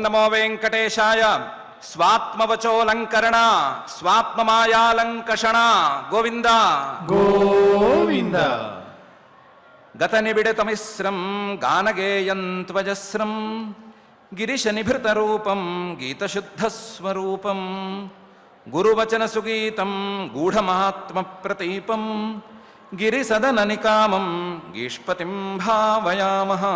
నమో వెంకటేశాయ స్వాత్మవచోలంకరణ స్వాత్మమాయాలంకషణ గోవింద గోవింద గత నిబిడతమిశ్రం గానగేయం త్వజస్రం గిరిశనిభృతరూపం గీతశుద్ధస్వరూపం గురువచన సుగీతం గూఢమహాత్మప్రతీపం గిరిసదననికామం గీష్పతిం భావయామః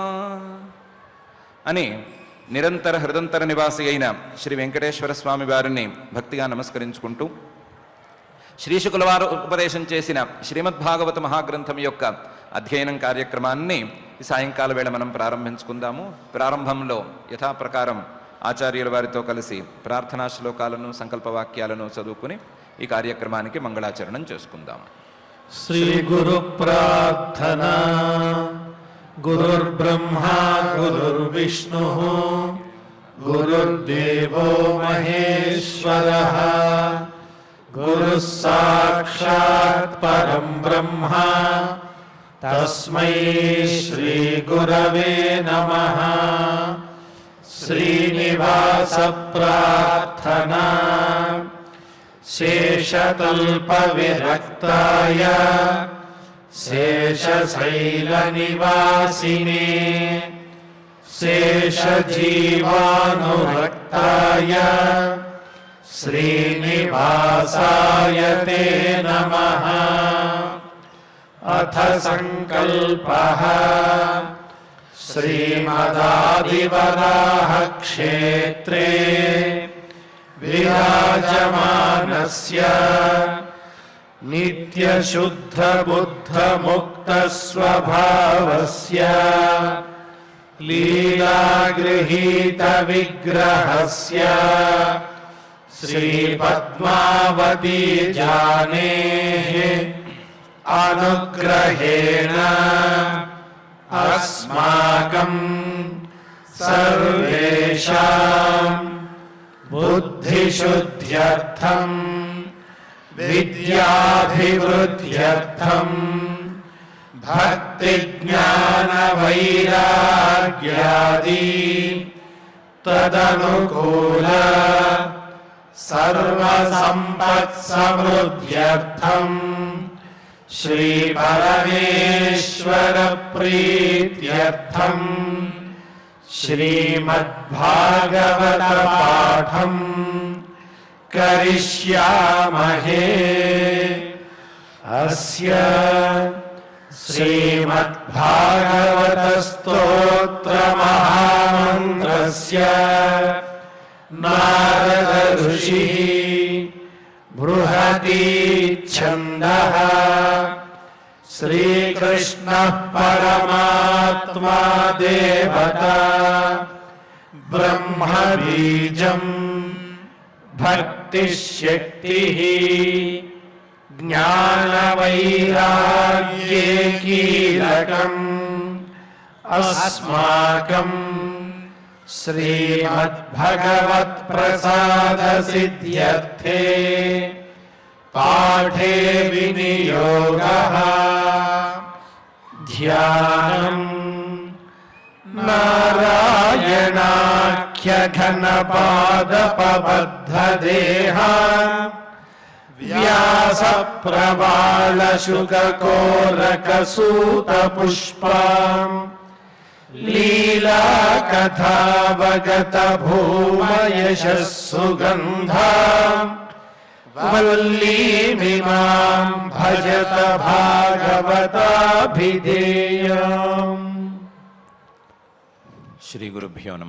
అని నిరంతర హృదంతర నివాసి అయిన శ్రీ వెంకటేశ్వర స్వామి వారిని భక్తిగా నమస్కరించుకుంటూ శ్రీశుకుల వారు ఉపదేశం చేసిన శ్రీమద్భాగవత మహాగ్రంథం యొక్క అధ్యయనం కార్యక్రమాన్ని ఈ సాయంకాల వేళ మనం ప్రారంభించుకుందాము ప్రారంభంలో యథాప్రకారం ఆచార్యుల వారితో కలిసి ప్రార్థనా శ్లోకాలను సంకల్పవాక్యాలను చదువుకుని ఈ కార్యక్రమానికి మంగళాచరణం చేసుకుందాం శ్రీ గురు ప్రార్థనా గురుర్బ్రహ్మా గురుర్విష్ణు గురుర్దేవో మహేశ్వర గురు సాక్షాత్ పరం బ్రహ్మ తస్మై శ్రీ గురవే నమః శ్రీనివాస ప్రార్థనా शेषतल्पविरक्ताय शेषशैलनिवासिने शेषजीवानुरक्ताय श्रीनिवासाय ते नमः अथ सङ्कल्पः श्रीमदादिवराहक्षेत्रे विराजमानस्य नित्यशुद्धबुद्धमुक्तस्वभावस्य लीलागृहीतविग्रहस्य श्रीपद्मावती जानेः अनुग्रहेण अस्माकम् सर्वेषाम् बुद्धिशुद्ध्यर्थम् विद्याभिवृद्ध्यर्थम् भक्तिज्ञानवैराग्यादि तदनुकूल सर्वसम्पत्समृद्ध्यर्थम् श्रीपरमेश्वरप्रीत्यर्थम् श्रीमद्भागवतपाठम् करिष्यामहे अस्य श्रीमद्भागवतस्तोत्रमहामन्त्रस्य नारद ऋषिः बृहतीच्छन्दः श्रीकृष्णः परमात्मा देवता ब्रह्मबीजम् भक्तिशक्तिः ज्ञानवैराग्ये कीलकम् अस्माकम् श्रीमद्भगवत्प्रसादसिद्ध्यर्थे पाठे विनियोगः ध्यानम् नारायणाख्यघनपादपबद्धदेहा व्यासप्रबालशुककोरकसूतपुष्पाम् लीलाकथावगतभूमयशः सुगन्धा वल्लीमिमाम् भजत भागवताभिधेयम् శ్రీ గురుభ్యో నమ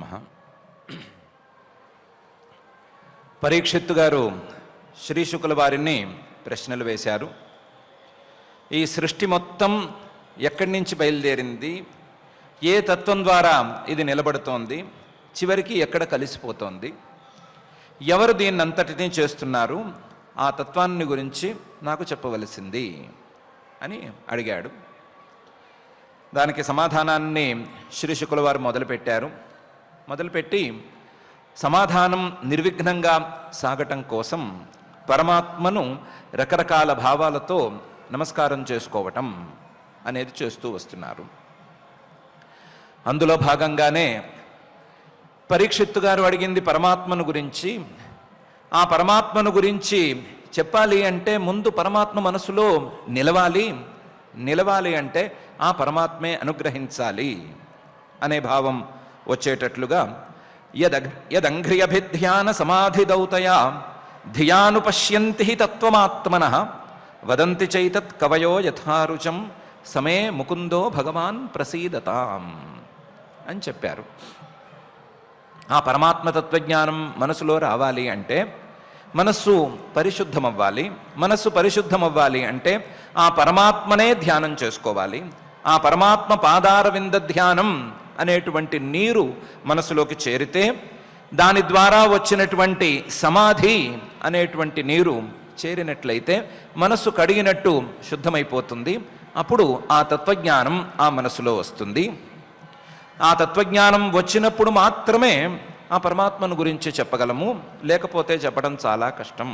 పరీక్షిత్తు గారు శ్రీ శుకుల వారిని ప్రశ్నలు వేశారు ఈ సృష్టి మొత్తం ఎక్కడి నుంచి బయలుదేరింది ఏ తత్వం ద్వారా ఇది నిలబడుతోంది చివరికి ఎక్కడ కలిసిపోతోంది ఎవరు దీన్నంతటినీ చేస్తున్నారు ఆ తత్వాన్ని గురించి నాకు చెప్పవలసింది అని అడిగాడు దానికి సమాధానాన్ని శ్రీ శుకుల వారు మొదలుపెట్టారు మొదలుపెట్టి సమాధానం నిర్విఘ్నంగా సాగటం కోసం పరమాత్మను రకరకాల భావాలతో నమస్కారం చేసుకోవటం అనేది చేస్తూ వస్తున్నారు అందులో భాగంగానే పరీక్షిత్తు గారు అడిగింది పరమాత్మను గురించి ఆ పరమాత్మను గురించి చెప్పాలి అంటే ముందు పరమాత్మ మనసులో నిలవాలి నిలవాలి అంటే ఆ పరమాత్మే అనుగ్రహించాలి అనే భావం వచ్చేటట్లుగా యద యదంఘ్రియభిధ్యాన సమాధిదౌతయా ధియానుపశ్యంతి హి తత్వమాత్మన వదంతి చైతత్ కవయో యథారుచం సమే ముకుందో భగవాన్ ప్రసీదతాం అని చెప్పారు ఆ పరమాత్మ తత్వజ్ఞానం మనసులో రావాలి అంటే మనస్సు పరిశుద్ధమవ్వాలి మనస్సు పరిశుద్ధమవ్వాలి అంటే ఆ పరమాత్మనే ధ్యానం చేసుకోవాలి ఆ పరమాత్మ పాదార వింద ధ్యానం అనేటువంటి నీరు మనసులోకి చేరితే దాని ద్వారా వచ్చినటువంటి సమాధి అనేటువంటి నీరు చేరినట్లయితే మనస్సు కడిగినట్టు శుద్ధమైపోతుంది అప్పుడు ఆ తత్వజ్ఞానం ఆ మనసులో వస్తుంది ఆ తత్వజ్ఞానం వచ్చినప్పుడు మాత్రమే ఆ పరమాత్మను గురించి చెప్పగలము లేకపోతే చెప్పడం చాలా కష్టం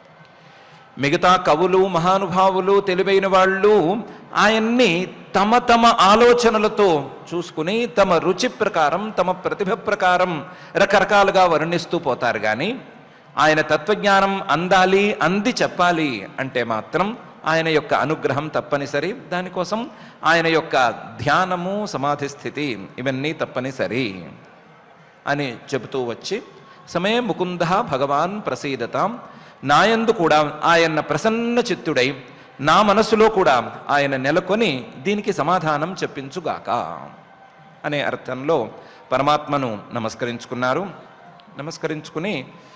మిగతా కవులు మహానుభావులు తెలివైన వాళ్ళు ఆయన్ని తమ తమ ఆలోచనలతో చూసుకుని తమ రుచి ప్రకారం తమ ప్రతిభ ప్రకారం రకరకాలుగా వర్ణిస్తూ పోతారు కానీ ఆయన తత్వజ్ఞానం అందాలి అంది చెప్పాలి అంటే మాత్రం ఆయన యొక్క అనుగ్రహం తప్పనిసరి దానికోసం ఆయన యొక్క ధ్యానము సమాధి స్థితి ఇవన్నీ తప్పనిసరి అని చెబుతూ వచ్చి సమయ ముకుంద భగవాన్ ప్రసీదతాం నాయందు కూడా ఆయన ప్రసన్న చిత్తుడై నా మనసులో కూడా ఆయన నెలకొని దీనికి సమాధానం చెప్పించుగాక అనే అర్థంలో పరమాత్మను నమస్కరించుకున్నారు నమస్కరించుకుని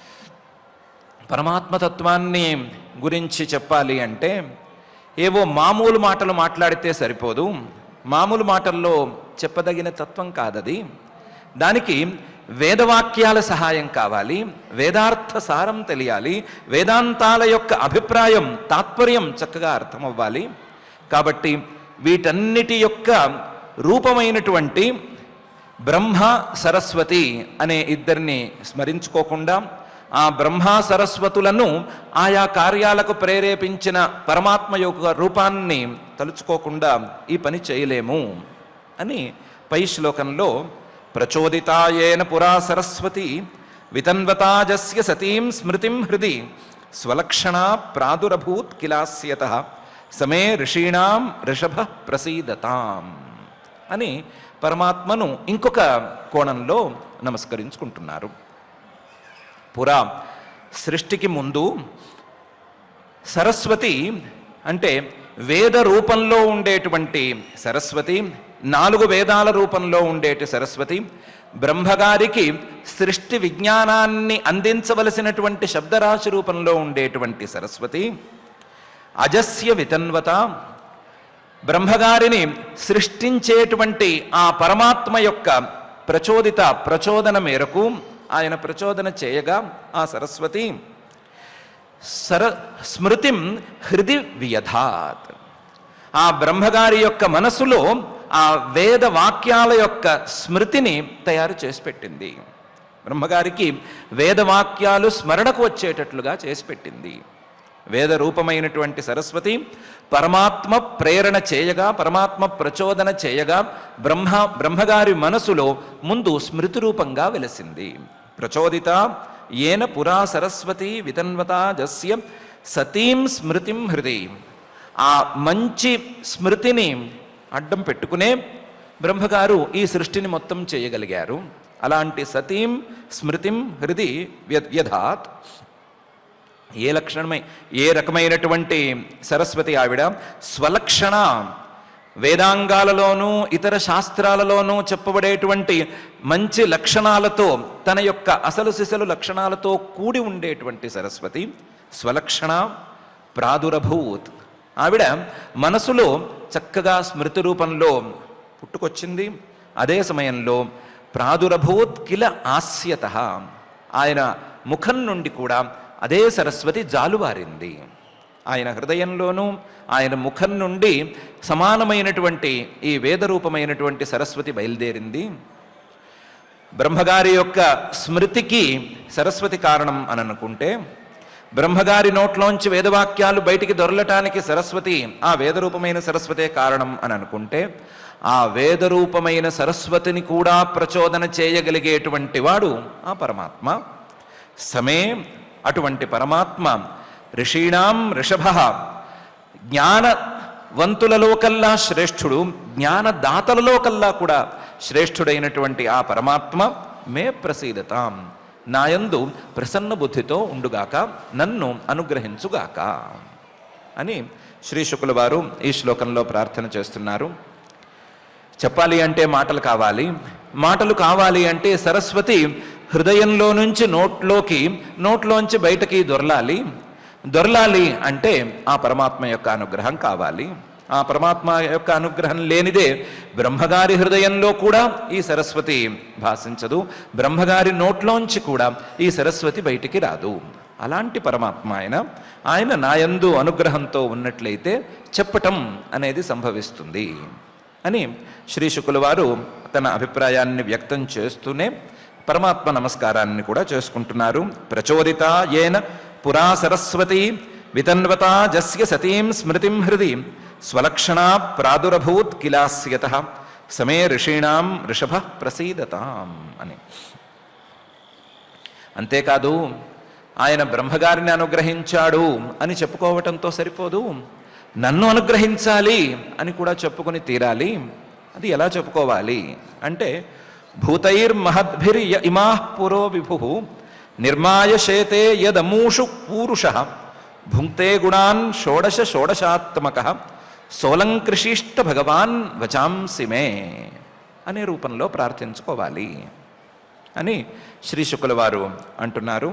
పరమాత్మతత్వాన్ని గురించి చెప్పాలి అంటే ఏవో మామూలు మాటలు మాట్లాడితే సరిపోదు మామూలు మాటల్లో చెప్పదగిన తత్వం కాదది దానికి వేదవాక్యాల సహాయం కావాలి వేదార్థ సారం తెలియాలి వేదాంతాల యొక్క అభిప్రాయం తాత్పర్యం చక్కగా అర్థమవ్వాలి కాబట్టి వీటన్నిటి యొక్క రూపమైనటువంటి బ్రహ్మ సరస్వతి అనే ఇద్దరిని స్మరించుకోకుండా ఆ బ్రహ్మ సరస్వతులను ఆయా కార్యాలకు ప్రేరేపించిన పరమాత్మ యొక్క రూపాన్ని తలుచుకోకుండా ఈ పని చేయలేము అని పై శ్లోకంలో ప్రచోదితాయేన పురా సరస్వతి వితన్వతాజస్య సతీం స్మృతిం హృది స్వలక్షణా ప్రాదురభూత్ కిలాస్యత సమే ఋషీణాం ఋషభ ప్రసీదతాం అని పరమాత్మను ఇంకొక కోణంలో నమస్కరించుకుంటున్నారు పురా సృష్టికి ముందు సరస్వతి అంటే వేద రూపంలో ఉండేటువంటి సరస్వతి నాలుగు వేదాల రూపంలో ఉండేటి సరస్వతి బ్రహ్మగారికి సృష్టి విజ్ఞానాన్ని అందించవలసినటువంటి శబ్దరాశి రూపంలో ఉండేటువంటి సరస్వతి అజస్య వితన్వత బ్రహ్మగారిని సృష్టించేటువంటి ఆ పరమాత్మ యొక్క ప్రచోదిత ప్రచోదన మేరకు ఆయన ప్రచోదన చేయగా ఆ సరస్వతి సర స్మృతిం హృది వ్యధాత్ ఆ బ్రహ్మగారి యొక్క మనసులో ఆ వేద వాక్యాల యొక్క స్మృతిని తయారు చేసి పెట్టింది బ్రహ్మగారికి వేదవాక్యాలు స్మరణకు వచ్చేటట్లుగా చేసి పెట్టింది వేద రూపమైనటువంటి సరస్వతి పరమాత్మ ప్రేరణ చేయగా పరమాత్మ ప్రచోదన చేయగా బ్రహ్మ బ్రహ్మగారి మనసులో ముందు స్మృతి రూపంగా వెలసింది ప్రచోదిత ఏన పురా సరస్వతి వితన్వతా జస్య సతీం స్మృతిం హృది ఆ మంచి స్మృతిని అడ్డం పెట్టుకునే బ్రహ్మగారు ఈ సృష్టిని మొత్తం చేయగలిగారు అలాంటి సతీం స్మృతిం హృది వ్య- వ్యధాత్ ఏ లక్షణమై ఏ రకమైనటువంటి సరస్వతి ఆవిడ స్వలక్షణ వేదాంగాలలోనూ ఇతర శాస్త్రాలలోనూ చెప్పబడేటువంటి మంచి లక్షణాలతో తన యొక్క అసలు సిసలు లక్షణాలతో కూడి ఉండేటువంటి సరస్వతి స్వలక్షణ ప్రాదురభూత్ ఆవిడ మనసులో చక్కగా స్మృతి రూపంలో పుట్టుకొచ్చింది అదే సమయంలో ప్రాదురభూత్ కిల ఆస్యత ఆయన ముఖం నుండి కూడా అదే సరస్వతి జాలువారింది ఆయన హృదయంలోనూ ఆయన ముఖం నుండి సమానమైనటువంటి ఈ వేదరూపమైనటువంటి సరస్వతి బయలుదేరింది బ్రహ్మగారి యొక్క స్మృతికి సరస్వతి కారణం అని అనుకుంటే బ్రహ్మగారి నోట్లోంచి వేదవాక్యాలు బయటికి దొరలటానికి సరస్వతి ఆ వేదరూపమైన సరస్వతే కారణం అని అనుకుంటే ఆ వేదరూపమైన సరస్వతిని కూడా ప్రచోదన చేయగలిగేటువంటి వాడు ఆ పరమాత్మ సమే అటువంటి పరమాత్మ ఋషీణాం ఋషభ జ్ఞానవంతులలో కల్లా శ్రేష్ఠుడు జ్ఞానదాతలలో కల్లా కూడా శ్రేష్ఠుడైనటువంటి ఆ పరమాత్మ మే ప్రసీదతాం నాయందు ప్రసన్న బుద్ధితో ఉండుగాక నన్ను అనుగ్రహించుగాక అని శ్రీ శుకుల వారు ఈ శ్లోకంలో ప్రార్థన చేస్తున్నారు చెప్పాలి అంటే మాటలు కావాలి మాటలు కావాలి అంటే సరస్వతి హృదయంలో నుంచి నోట్లోకి నోట్లోంచి బయటకి దొరలాలి దొరలాలి అంటే ఆ పరమాత్మ యొక్క అనుగ్రహం కావాలి ఆ పరమాత్మ యొక్క అనుగ్రహం లేనిదే బ్రహ్మగారి హృదయంలో కూడా ఈ సరస్వతి భాషించదు బ్రహ్మగారి నోట్లోంచి కూడా ఈ సరస్వతి బయటికి రాదు అలాంటి పరమాత్మ ఆయన ఆయన నాయందు అనుగ్రహంతో ఉన్నట్లయితే చెప్పటం అనేది సంభవిస్తుంది అని శ్రీ శుకుల వారు తన అభిప్రాయాన్ని వ్యక్తం చేస్తూనే పరమాత్మ నమస్కారాన్ని కూడా చేసుకుంటున్నారు ప్రచోదిత ఏన పురా సరస్వతి వితన్వతా జస్య సతీం స్మృతిం హృది స్వలక్షణా ప్రాదురభూత్ కిలాస్యత సమే ఋషీణాం ఋషభ ప్రసీదతాం అని అంతేకాదు ఆయన బ్రహ్మగారిని అనుగ్రహించాడు అని చెప్పుకోవటంతో సరిపోదు నన్ను అనుగ్రహించాలి అని కూడా చెప్పుకొని తీరాలి అది ఎలా చెప్పుకోవాలి అంటే భూతైర్మహద్భిర్ య ఇమా పురో విభు నిర్మాయ శేతే యదమూషు పూరుష భుంక్తే గుణాన్ షోడశ షోడశాత్మక సోలంకృషిష్ట భగవాన్ వచాంసి మే అనే రూపంలో ప్రార్థించుకోవాలి అని శ్రీ శుకుల వారు అంటున్నారు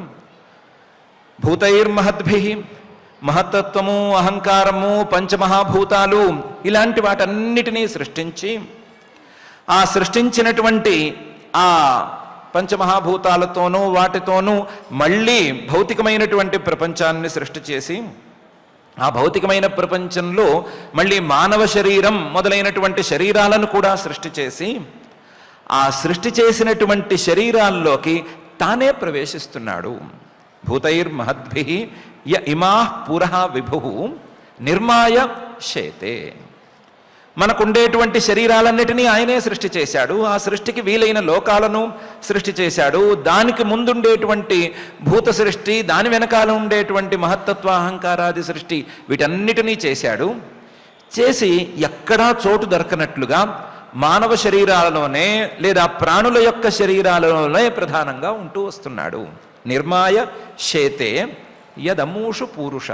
భూతైర్మహద్భి మహత్తత్వము అహంకారము పంచమహాభూతాలు ఇలాంటి వాటన్నిటినీ సృష్టించి ఆ సృష్టించినటువంటి ఆ పంచమహాభూతాలతోనూ వాటితోనూ మళ్ళీ భౌతికమైనటువంటి ప్రపంచాన్ని సృష్టి చేసి ఆ భౌతికమైన ప్రపంచంలో మళ్ళీ మానవ శరీరం మొదలైనటువంటి శరీరాలను కూడా సృష్టి చేసి ఆ సృష్టి చేసినటువంటి శరీరాల్లోకి తానే ప్రవేశిస్తున్నాడు భూతైర్మహద్భి య ఇమా పురః విభు నిర్మాయ శేతే మనకుండేటువంటి శరీరాలన్నిటినీ ఆయనే సృష్టి చేశాడు ఆ సృష్టికి వీలైన లోకాలను సృష్టి చేశాడు దానికి ముందుండేటువంటి భూత సృష్టి దాని వెనకాల ఉండేటువంటి మహత్తత్వ అహంకారాది సృష్టి వీటన్నిటినీ చేశాడు చేసి ఎక్కడా చోటు దొరకనట్లుగా మానవ శరీరాలలోనే లేదా ప్రాణుల యొక్క శరీరాలలోనే ప్రధానంగా ఉంటూ వస్తున్నాడు నిర్మాయ శేతే యదమూషు పూరుష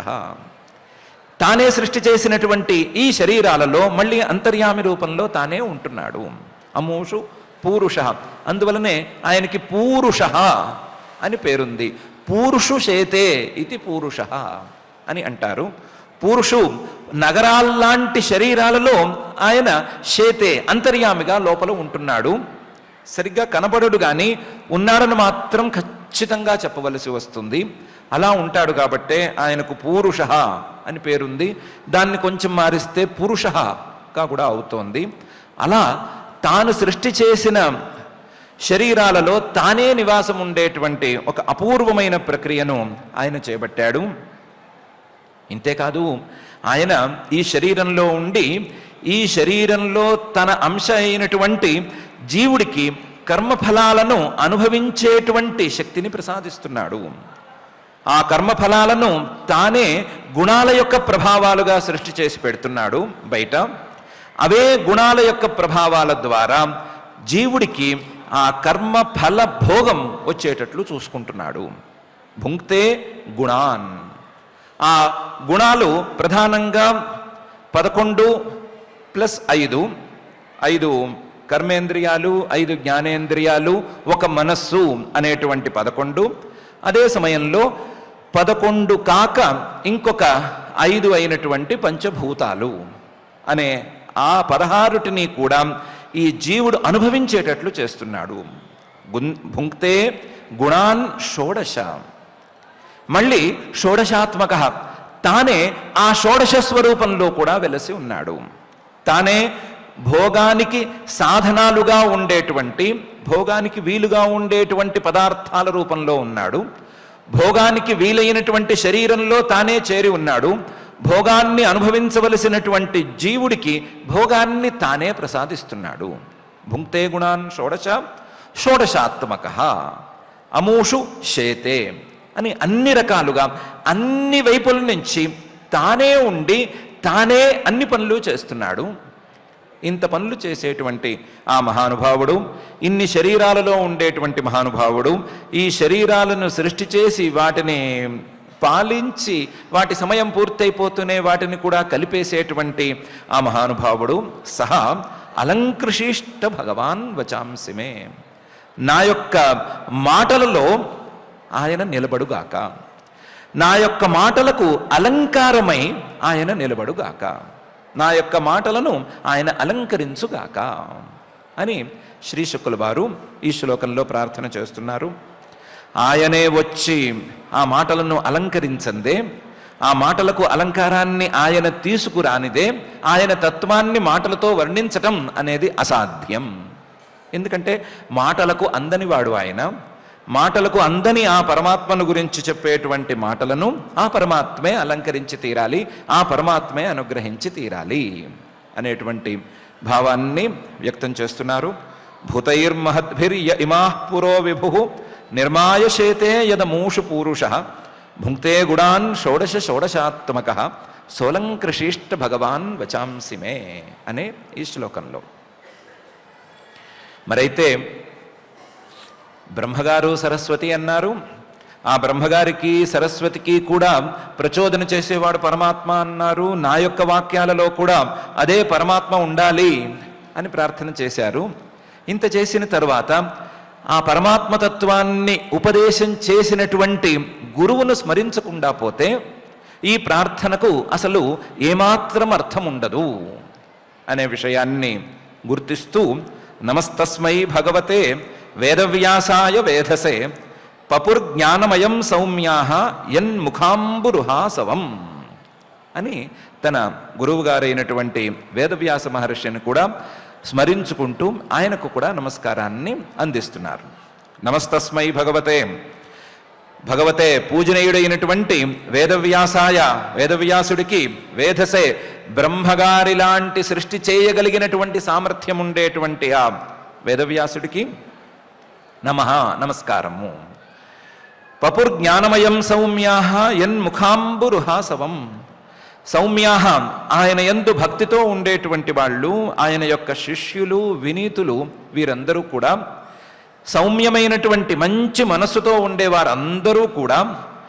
తానే సృష్టి చేసినటువంటి ఈ శరీరాలలో మళ్ళీ అంతర్యామి రూపంలో తానే ఉంటున్నాడు అమూషు పూరుష అందువలనే ఆయనకి పూరుష అని పేరుంది పూరుషు శేతే ఇది పూరుష అని అంటారు పూరుషు నగరాల్లాంటి శరీరాలలో ఆయన శేతే అంతర్యామిగా లోపల ఉంటున్నాడు సరిగ్గా కనబడడు కానీ ఉన్నాడని మాత్రం ఖచ్చితంగా చెప్పవలసి వస్తుంది అలా ఉంటాడు కాబట్టే ఆయనకు పూరుష అని పేరుంది దాన్ని కొంచెం మారిస్తే పురుషగా కూడా అవుతోంది అలా తాను సృష్టి చేసిన శరీరాలలో తానే నివాసం ఉండేటువంటి ఒక అపూర్వమైన ప్రక్రియను ఆయన చేపట్టాడు ఇంతేకాదు ఆయన ఈ శరీరంలో ఉండి ఈ శరీరంలో తన అంశ అయినటువంటి జీవుడికి కర్మఫలాలను అనుభవించేటువంటి శక్తిని ప్రసాదిస్తున్నాడు ఆ కర్మఫలాలను తానే గుణాల యొక్క ప్రభావాలుగా సృష్టి చేసి పెడుతున్నాడు బయట అవే గుణాల యొక్క ప్రభావాల ద్వారా జీవుడికి ఆ కర్మ ఫల భోగం వచ్చేటట్లు చూసుకుంటున్నాడు భుంక్తే గుణాన్ ఆ గుణాలు ప్రధానంగా పదకొండు ప్లస్ ఐదు ఐదు కర్మేంద్రియాలు ఐదు జ్ఞానేంద్రియాలు ఒక మనస్సు అనేటువంటి పదకొండు అదే సమయంలో పదకొండు కాక ఇంకొక ఐదు అయినటువంటి పంచభూతాలు అనే ఆ పదహారుటిని కూడా ఈ జీవుడు అనుభవించేటట్లు చేస్తున్నాడు గున్ భుంక్తే గుణాన్ షోడశ మళ్ళీ షోడశాత్మక తానే ఆ షోడశ స్వరూపంలో కూడా వెలసి ఉన్నాడు తానే భోగానికి సాధనాలుగా ఉండేటువంటి భోగానికి వీలుగా ఉండేటువంటి పదార్థాల రూపంలో ఉన్నాడు భోగానికి వీలైనటువంటి శరీరంలో తానే చేరి ఉన్నాడు భోగాన్ని అనుభవించవలసినటువంటి జీవుడికి భోగాన్ని తానే ప్రసాదిస్తున్నాడు భుంక్తే గుణాన్ షోడశ షోడశాత్మక అమూషు శేతే అని అన్ని రకాలుగా అన్ని వైపుల నుంచి తానే ఉండి తానే అన్ని పనులు చేస్తున్నాడు ఇంత పనులు చేసేటువంటి ఆ మహానుభావుడు ఇన్ని శరీరాలలో ఉండేటువంటి మహానుభావుడు ఈ శరీరాలను సృష్టి చేసి వాటిని పాలించి వాటి సమయం పూర్తయిపోతూనే వాటిని కూడా కలిపేసేటువంటి ఆ మహానుభావుడు సహా అలంకృషిష్ట భగవాన్ వచాంసిమే నా యొక్క మాటలలో ఆయన నిలబడుగాక నా యొక్క మాటలకు అలంకారమై ఆయన నిలబడుగాక నా యొక్క మాటలను ఆయన అలంకరించుగాక అని శ్రీ శుక్కుల వారు ఈ శ్లోకంలో ప్రార్థన చేస్తున్నారు ఆయనే వచ్చి ఆ మాటలను అలంకరించందే ఆ మాటలకు అలంకారాన్ని ఆయన తీసుకురానిదే ఆయన తత్వాన్ని మాటలతో వర్ణించటం అనేది అసాధ్యం ఎందుకంటే మాటలకు అందని వాడు ఆయన మాటలకు అందని ఆ పరమాత్మను గురించి చెప్పేటువంటి మాటలను ఆ పరమాత్మే అలంకరించి తీరాలి ఆ పరమాత్మే అనుగ్రహించి తీరాలి అనేటువంటి భావాన్ని వ్యక్తం చేస్తున్నారు భూతైర్మహద్భిర్య ఇమాః పురో విభు నిర్మాయశేతే యదమూషు పూరుష భుంక్తే గుడాన్ షోడశ షోడశాత్మక సోలంకృషిష్ట భగవాన్ వచాంసి మే అనే ఈ శ్లోకంలో మరైతే బ్రహ్మగారు సరస్వతి అన్నారు ఆ బ్రహ్మగారికి సరస్వతికి కూడా ప్రచోదన చేసేవాడు పరమాత్మ అన్నారు నా యొక్క వాక్యాలలో కూడా అదే పరమాత్మ ఉండాలి అని ప్రార్థన చేశారు ఇంత చేసిన తర్వాత ఆ పరమాత్మ తత్వాన్ని ఉపదేశం చేసినటువంటి గురువును స్మరించకుండా పోతే ఈ ప్రార్థనకు అసలు ఏమాత్రం అర్థం ఉండదు అనే విషయాన్ని గుర్తిస్తూ నమస్తస్మై భగవతే వేదవ్యాసాయ వేధసే పపుర్జ్ఞానమయం సౌమ్యాహ యన్ముఖాంబురుహాసవం అని తన గురువుగారైనటువంటి వేదవ్యాస మహర్షిని కూడా స్మరించుకుంటూ ఆయనకు కూడా నమస్కారాన్ని అందిస్తున్నారు నమస్తస్మై భగవతే భగవతే పూజనీయుడైనటువంటి వేదవ్యాసాయ వేదవ్యాసుడికి వేధసే బ్రహ్మగారి లాంటి సృష్టి చేయగలిగినటువంటి సామర్థ్యం ఉండేటువంటి ఆ వేదవ్యాసుడికి నమ నమస్కారము పపుర్జ్ఞానమయం సౌమ్యాహ యన్ముఖాంబురుహాసవం సౌమ్యాహ ఆయన ఎందు భక్తితో ఉండేటువంటి వాళ్ళు ఆయన యొక్క శిష్యులు వినీతులు వీరందరూ కూడా సౌమ్యమైనటువంటి మంచి మనస్సుతో ఉండేవారందరూ కూడా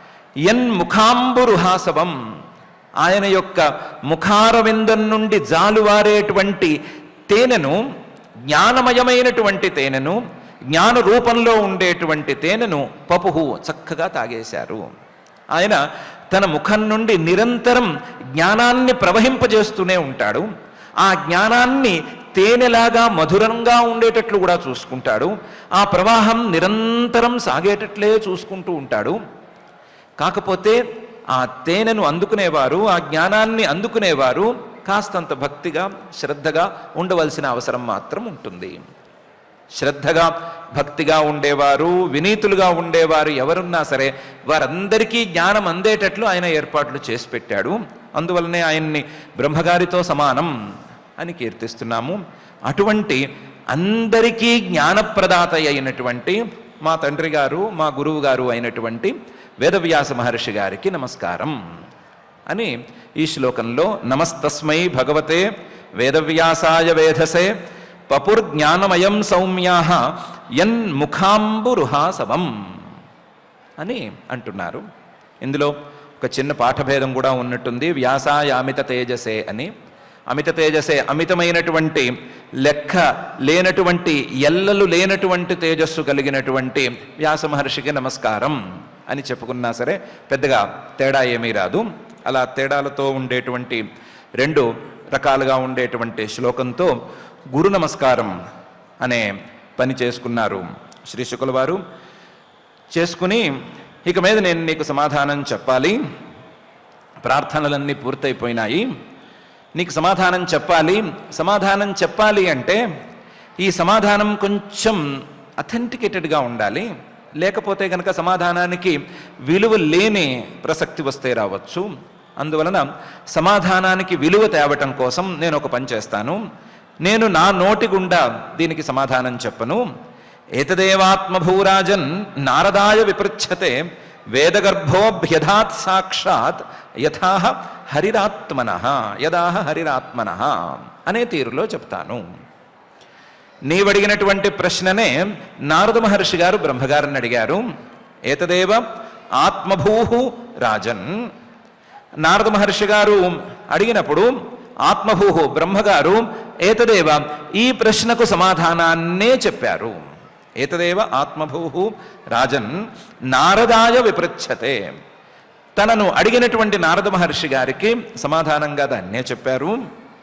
యన్ముఖాంబురుహాసవం ఆయన యొక్క ముఖారవిందం నుండి జాలువారేటువంటి తేనెను జ్ఞానమయమైనటువంటి తేనెను జ్ఞాన రూపంలో ఉండేటువంటి తేనెను పపుహు చక్కగా తాగేశారు ఆయన తన ముఖం నుండి నిరంతరం జ్ఞానాన్ని ప్రవహింపజేస్తూనే ఉంటాడు ఆ జ్ఞానాన్ని తేనెలాగా మధురంగా ఉండేటట్లు కూడా చూసుకుంటాడు ఆ ప్రవాహం నిరంతరం సాగేటట్లే చూసుకుంటూ ఉంటాడు కాకపోతే ఆ తేనెను అందుకునేవారు ఆ జ్ఞానాన్ని అందుకునేవారు కాస్తంత భక్తిగా శ్రద్ధగా ఉండవలసిన అవసరం మాత్రం ఉంటుంది శ్రద్ధగా భక్తిగా ఉండేవారు వినీతులుగా ఉండేవారు ఎవరున్నా సరే వారందరికీ జ్ఞానం అందేటట్లు ఆయన ఏర్పాట్లు చేసి పెట్టాడు అందువలనే ఆయన్ని బ్రహ్మగారితో సమానం అని కీర్తిస్తున్నాము అటువంటి అందరికీ జ్ఞానప్రదాత అయినటువంటి మా తండ్రి గారు మా గురువు గారు అయినటువంటి వేదవ్యాస మహర్షి గారికి నమస్కారం అని ఈ శ్లోకంలో నమస్తస్మై భగవతే వేదవ్యాసాయ వేధసే పపుర్జ్ఞానమయం సౌమ్యాహ యన్ముఖాంబురుహాసవం అని అంటున్నారు ఇందులో ఒక చిన్న పాఠభేదం కూడా ఉన్నట్టుంది వ్యాసాయ అమిత తేజసే అని అమిత తేజసే అమితమైనటువంటి లెక్క లేనటువంటి ఎల్లలు లేనటువంటి తేజస్సు కలిగినటువంటి వ్యాస మహర్షికి నమస్కారం అని చెప్పుకున్నా సరే పెద్దగా తేడా ఏమీ రాదు అలా తేడాలతో ఉండేటువంటి రెండు రకాలుగా ఉండేటువంటి శ్లోకంతో గురు నమస్కారం అనే పని చేసుకున్నారు శ్రీ శుకుల వారు చేసుకుని ఇక మీద నేను నీకు సమాధానం చెప్పాలి ప్రార్థనలన్నీ పూర్తయిపోయినాయి నీకు సమాధానం చెప్పాలి సమాధానం చెప్పాలి అంటే ఈ సమాధానం కొంచెం అథెంటికేటెడ్గా ఉండాలి లేకపోతే కనుక సమాధానానికి విలువ లేని ప్రసక్తి వస్తే రావచ్చు అందువలన సమాధానానికి విలువ తేవటం కోసం నేను ఒక పని చేస్తాను నేను నా నోటి గుండా దీనికి సమాధానం చెప్పను ఏతదేవాత్మభూరాజన్ నారదాయ విపృచ్ఛతే వేదగర్భోభ్యధాత్ సాక్షాత్ యథా హరిరాత్మన యదాహ హరిరాత్మన అనే తీరులో చెప్తాను నీవడిగినటువంటి ప్రశ్ననే నారద మహర్షి గారు బ్రహ్మగారిని అడిగారు ఏతదేవ ఆత్మభూ రాజన్ నారద మహర్షి గారు అడిగినప్పుడు ఆత్మభూ బ్రహ్మగారు ఏతదేవ ఈ ప్రశ్నకు సమాధానాన్నే చెప్పారు ఏతదేవ ఆత్మభూ రాజన్ నారదాయ విపృచ్ఛతే తనను అడిగినటువంటి నారద మహర్షి గారికి సమాధానంగా దాన్నే చెప్పారు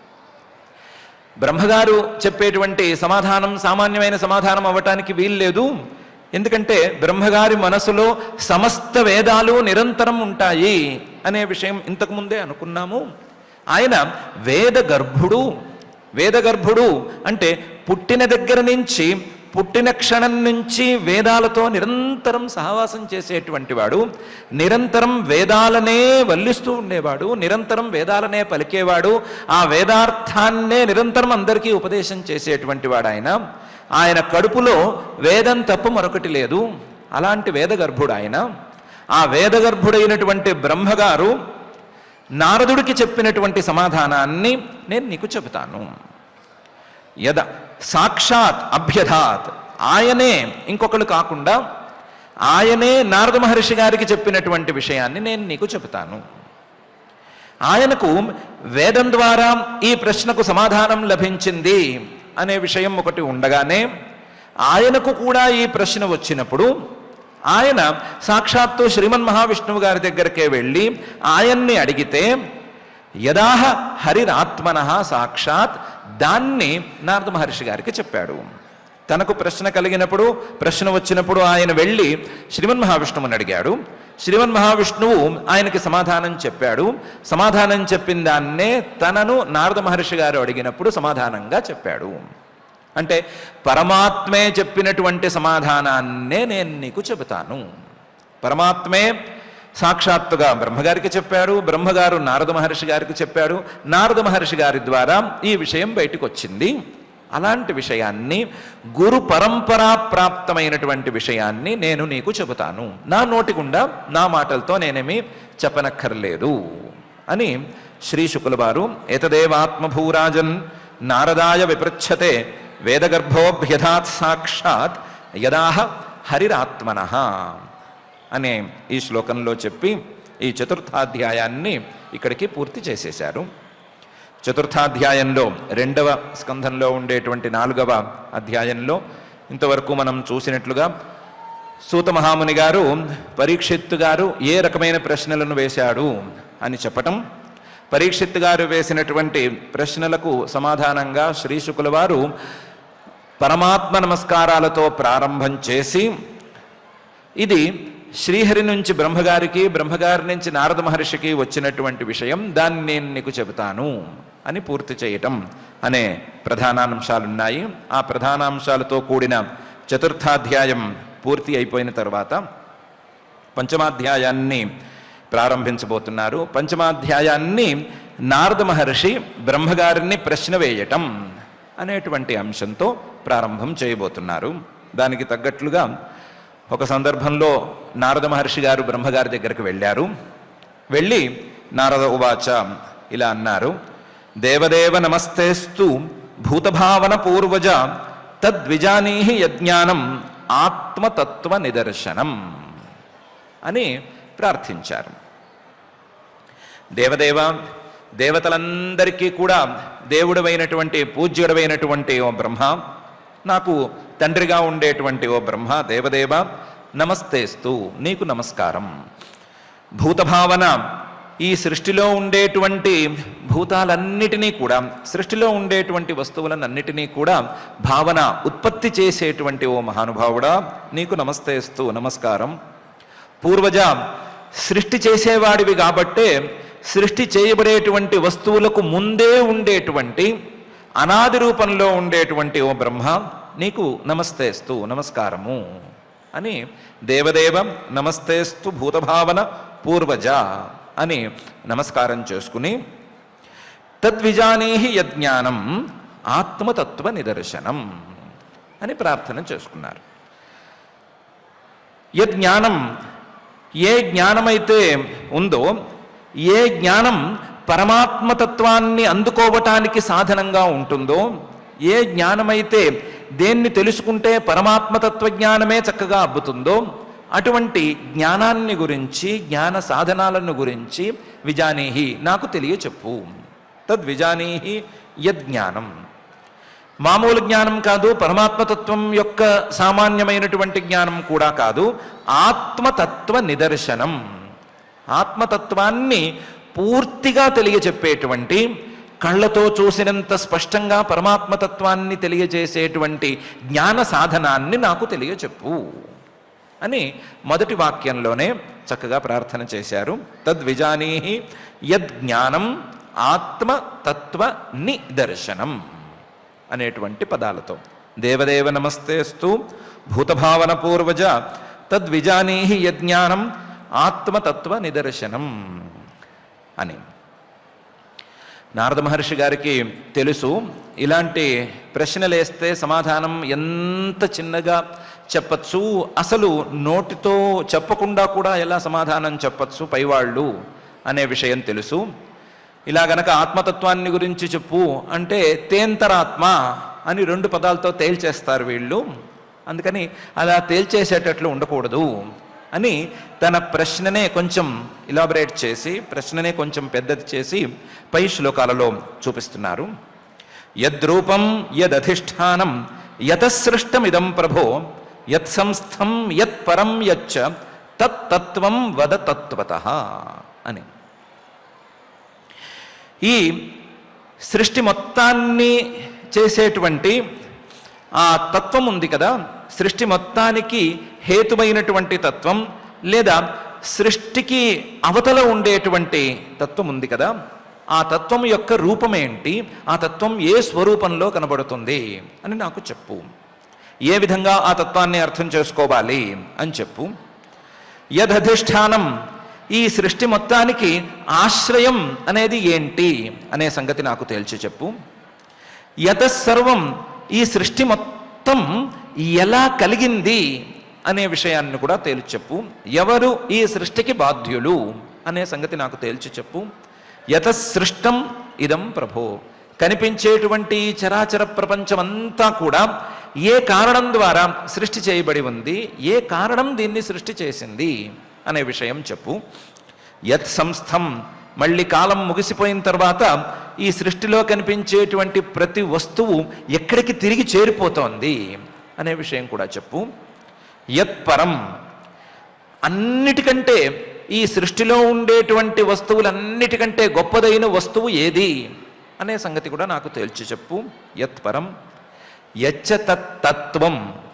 బ్రహ్మగారు చెప్పేటువంటి సమాధానం సామాన్యమైన సమాధానం అవ్వటానికి వీల్లేదు ఎందుకంటే బ్రహ్మగారి మనసులో సమస్త వేదాలు నిరంతరం ఉంటాయి అనే విషయం ఇంతకు ముందే అనుకున్నాము ఆయన వేద గర్భుడు వేద గర్భుడు అంటే పుట్టిన దగ్గర నుంచి పుట్టిన క్షణం నుంచి వేదాలతో నిరంతరం సహవాసం చేసేటువంటి వాడు నిరంతరం వేదాలనే వల్లిస్తూ ఉండేవాడు నిరంతరం వేదాలనే పలికేవాడు ఆ వేదార్థాన్నే నిరంతరం అందరికీ ఉపదేశం చేసేటువంటి వాడు ఆయన ఆయన కడుపులో వేదం తప్ప మరొకటి లేదు అలాంటి వేదగర్భుడు ఆయన ఆ వేదగర్భుడైనటువంటి బ్రహ్మగారు నారదుడికి చెప్పినటువంటి సమాధానాన్ని నేను నీకు చెబుతాను యద సాక్షాత్ అభ్యధాత్ ఆయనే ఇంకొకళ్ళు కాకుండా ఆయనే నారద మహర్షి గారికి చెప్పినటువంటి విషయాన్ని నేను నీకు చెబుతాను ఆయనకు వేదం ద్వారా ఈ ప్రశ్నకు సమాధానం లభించింది అనే విషయం ఒకటి ఉండగానే ఆయనకు కూడా ఈ ప్రశ్న వచ్చినప్పుడు ఆయన సాక్షాత్తు శ్రీమన్ మహావిష్ణువు గారి దగ్గరకే వెళ్ళి ఆయన్ని అడిగితే యదాహ హరిరాత్మన సాక్షాత్ దాన్ని నారద మహర్షి గారికి చెప్పాడు తనకు ప్రశ్న కలిగినప్పుడు ప్రశ్న వచ్చినప్పుడు ఆయన వెళ్ళి శ్రీమన్ మహావిష్ణువుని అడిగాడు శ్రీమన్ మహావిష్ణువు ఆయనకి సమాధానం చెప్పాడు సమాధానం చెప్పిన దాన్నే తనను నారద మహర్షి గారు అడిగినప్పుడు సమాధానంగా చెప్పాడు అంటే పరమాత్మే చెప్పినటువంటి సమాధానాన్నే నేను నీకు చెబుతాను పరమాత్మే సాక్షాత్తుగా బ్రహ్మగారికి చెప్పాడు బ్రహ్మగారు నారద మహర్షి గారికి చెప్పాడు నారద మహర్షి గారి ద్వారా ఈ విషయం బయటకు వచ్చింది అలాంటి విషయాన్ని గురు పరంపరా ప్రాప్తమైనటువంటి విషయాన్ని నేను నీకు చెబుతాను నా నోటి గుండా నా మాటలతో నేనేమి చెప్పనక్కర్లేదు అని శ్రీ శుకుల వారు ఏతదేవాత్మభూరాజన్ నారదాయ విపృచ్ఛతే వేదగర్భోభ్యధాత్ సాక్షాత్ యదాహ హరిరాత్మన అనే ఈ శ్లోకంలో చెప్పి ఈ చతుర్థాధ్యాయాన్ని ఇక్కడికి పూర్తి చేసేశారు చతుర్థాధ్యాయంలో రెండవ స్కంధంలో ఉండేటువంటి నాలుగవ అధ్యాయంలో ఇంతవరకు మనం చూసినట్లుగా సూత మహాముని గారు పరీక్షిత్తు గారు ఏ రకమైన ప్రశ్నలను వేశాడు అని చెప్పటం పరీక్షిత్ గారు వేసినటువంటి ప్రశ్నలకు సమాధానంగా శ్రీ శుకుల వారు పరమాత్మ నమస్కారాలతో ప్రారంభం చేసి ఇది శ్రీహరి నుంచి బ్రహ్మగారికి బ్రహ్మగారి నుంచి నారద మహర్షికి వచ్చినటువంటి విషయం దాన్ని నేను నీకు చెబుతాను అని పూర్తి చేయటం అనే ప్రధానాంశాలున్నాయి ఆ ప్రధానాంశాలతో కూడిన చతుర్థాధ్యాయం పూర్తి అయిపోయిన తర్వాత పంచమాధ్యాయాన్ని ప్రారంభించబోతున్నారు పంచమాధ్యాయాన్ని నారద మహర్షి బ్రహ్మగారిని ప్రశ్న వేయటం అనేటువంటి అంశంతో ప్రారంభం చేయబోతున్నారు దానికి తగ్గట్లుగా ఒక సందర్భంలో నారద మహర్షి గారు బ్రహ్మగారి దగ్గరికి వెళ్ళారు వెళ్ళి నారద ఉవాచ ఇలా అన్నారు దేవదేవ నమస్తేస్తు భూతభావన పూర్వజ తద్విజానీహి యజ్ఞానం ఆత్మతత్వ నిదర్శనం అని ప్రార్థించారు దేవదేవ దేవతలందరికీ కూడా దేవుడవైనటువంటి పూజ్యుడవైనటువంటి ఓ బ్రహ్మ నాకు తండ్రిగా ఉండేటువంటి ఓ బ్రహ్మ దేవదేవ నమస్తేస్తు నీకు నమస్కారం భూతభావన ఈ సృష్టిలో ఉండేటువంటి భూతాలన్నిటినీ కూడా సృష్టిలో ఉండేటువంటి వస్తువులన్నిటినీ కూడా భావన ఉత్పత్తి చేసేటువంటి ఓ మహానుభావుడా నీకు నమస్తేస్తూ నమస్కారం పూర్వజ సృష్టి చేసేవాడివి కాబట్టే సృష్టి చేయబడేటువంటి వస్తువులకు ముందే ఉండేటువంటి అనాది రూపంలో ఉండేటువంటి ఓ బ్రహ్మ నీకు నమస్తేస్తు నమస్కారము అని దేవదేవం నమస్తేస్తు భూతభావన పూర్వజ అని నమస్కారం చేసుకుని తద్విజానీహి యజ్ఞానం ఆత్మతత్వ నిదర్శనం అని ప్రార్థన చేసుకున్నారు యజ్ఞానం ఏ జ్ఞానమైతే ఉందో ఏ జ్ఞానం పరమాత్మతత్వాన్ని అందుకోవటానికి సాధనంగా ఉంటుందో ఏ జ్ఞానమైతే దేన్ని తెలుసుకుంటే పరమాత్మతత్వ జ్ఞానమే చక్కగా అబ్బుతుందో అటువంటి జ్ఞానాన్ని గురించి జ్ఞాన సాధనాలను గురించి విజానీహి నాకు తెలియచెప్పు తద్విజానీహి యజ్ఞానం మామూలు జ్ఞానం కాదు పరమాత్మతత్వం యొక్క సామాన్యమైనటువంటి జ్ఞానం కూడా కాదు ఆత్మతత్వ నిదర్శనం ఆత్మతత్వాన్ని పూర్తిగా తెలియచెప్పేటువంటి కళ్ళతో చూసినంత స్పష్టంగా పరమాత్మతత్వాన్ని తెలియజేసేటువంటి జ్ఞాన సాధనాన్ని నాకు తెలియచెప్పు అని మొదటి వాక్యంలోనే చక్కగా ప్రార్థన చేశారు తద్విజానీహి యజ్ఞానం ఆత్మతత్వ నిదర్శనం అనేటువంటి పదాలతో దేవదేవ నమస్తేస్తు భూతభావన పూర్వజ తద్విజానీహి యజ్ఞానం ఆత్మతత్వ నిదర్శనం అని నారద మహర్షి గారికి తెలుసు ఇలాంటి ప్రశ్నలు వేస్తే సమాధానం ఎంత చిన్నగా చెప్పచ్చు అసలు నోటితో చెప్పకుండా కూడా ఎలా సమాధానం చెప్పచ్చు పైవాళ్ళు అనే విషయం తెలుసు ఇలా గనక ఆత్మతత్వాన్ని గురించి చెప్పు అంటే తేంతరాత్మ అని రెండు పదాలతో తేల్చేస్తారు వీళ్ళు అందుకని అలా తేల్చేసేటట్లు ఉండకూడదు అని తన ప్రశ్ననే కొంచెం ఇలాబరేట్ చేసి ప్రశ్ననే కొంచెం పెద్దది చేసి పై శ్లోకాలలో చూపిస్తున్నారు యద్రూపం యదధిష్టానం యతసృష్టమిదం ప్రభో యత్ సంస్థం యత్ పరం యచ్చ తత్తత్వం వద తత్వత అని ఈ సృష్టి మొత్తాన్ని చేసేటువంటి ఆ తత్వం ఉంది కదా సృష్టి మొత్తానికి హేతువైనటువంటి తత్వం లేదా సృష్టికి అవతల ఉండేటువంటి తత్వం ఉంది కదా ఆ తత్వం యొక్క రూపం ఏంటి ఆ తత్వం ఏ స్వరూపంలో కనబడుతుంది అని నాకు చెప్పు ఏ విధంగా ఆ తత్వాన్ని అర్థం చేసుకోవాలి అని చెప్పు యదధిష్టానం ఈ సృష్టి మొత్తానికి ఆశ్రయం అనేది ఏంటి అనే సంగతి నాకు తేల్చి చెప్పు యతసర్వం ఈ సృష్టి మొత్తం ఎలా కలిగింది అనే విషయాన్ని కూడా తేల్చి చెప్పు ఎవరు ఈ సృష్టికి బాధ్యులు అనే సంగతి నాకు తేల్చి చెప్పు యతసృష్టం ఇదం ప్రభో కనిపించేటువంటి ఈ చరాచర ప్రపంచమంతా కూడా ఏ కారణం ద్వారా సృష్టి చేయబడి ఉంది ఏ కారణం దీన్ని సృష్టి చేసింది అనే విషయం చెప్పు యత్ సంస్థం మళ్ళీ కాలం ముగిసిపోయిన తర్వాత ఈ సృష్టిలో కనిపించేటువంటి ప్రతి వస్తువు ఎక్కడికి తిరిగి చేరిపోతోంది అనే విషయం కూడా చెప్పు యత్ పరం అన్నిటికంటే ఈ సృష్టిలో ఉండేటువంటి వస్తువులన్నిటికంటే గొప్పదైన వస్తువు ఏది అనే సంగతి కూడా నాకు తేల్చి చెప్పు యత్ పరం యచ్చ తత్ తత్వం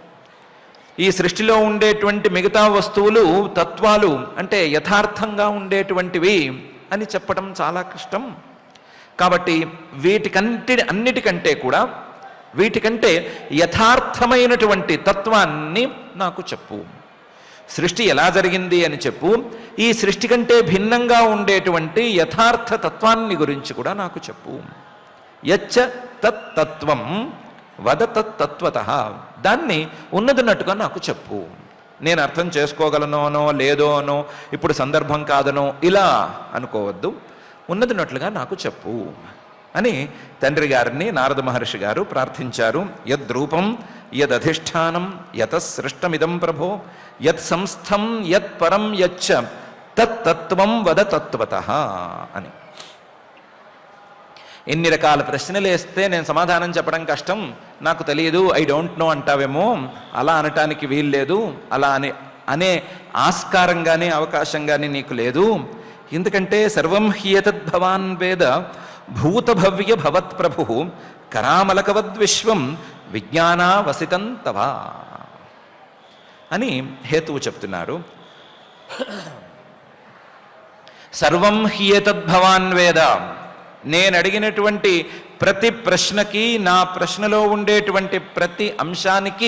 ఈ సృష్టిలో ఉండేటువంటి మిగతా వస్తువులు తత్వాలు అంటే యథార్థంగా ఉండేటువంటివి అని చెప్పడం చాలా కష్టం కాబట్టి వీటికంటి అన్నిటికంటే కూడా వీటికంటే యథార్థమైనటువంటి తత్వాన్ని నాకు చెప్పు సృష్టి ఎలా జరిగింది అని చెప్పు ఈ సృష్టి కంటే భిన్నంగా ఉండేటువంటి యథార్థ తత్వాన్ని గురించి కూడా నాకు చెప్పు యచ్చ తత్ తత్వం వద తత్ తత్వత దాన్ని ఉన్నదన్నట్టుగా నాకు చెప్పు నేను అర్థం చేసుకోగలనోనో లేదో అనో ఇప్పుడు సందర్భం కాదనో ఇలా అనుకోవద్దు ఉన్నదన్నట్లుగా నాకు చెప్పు అని తండ్రి గారిని నారద మహర్షి గారు ప్రార్థించారు యద్రూపం యదధిష్టానం యత సృష్టమిదం ప్రభో యత్ సంస్థం యత్ పరం యచ్చ తత్తత్వం వద తత్వత అని ఎన్ని రకాల ప్రశ్నలు వేస్తే నేను సమాధానం చెప్పడం కష్టం నాకు తెలియదు ఐ డోంట్ నో అంటావేమో అలా అనటానికి వీలు లేదు అలా అనే అనే ఆస్కారం కానీ అవకాశం కానీ నీకు లేదు ఎందుకంటే సర్వం హ్యేతద్భవాన్ వేద భూతభవ్య భవత్ ప్రభు కరామలకవద్విశ్వం విజ్ఞానావసితం తవా అని హేతువు చెప్తున్నారు సర్వం హ్యేతద్భవాన్ వేద నేను అడిగినటువంటి ప్రతి ప్రశ్నకి నా ప్రశ్నలో ఉండేటువంటి ప్రతి అంశానికి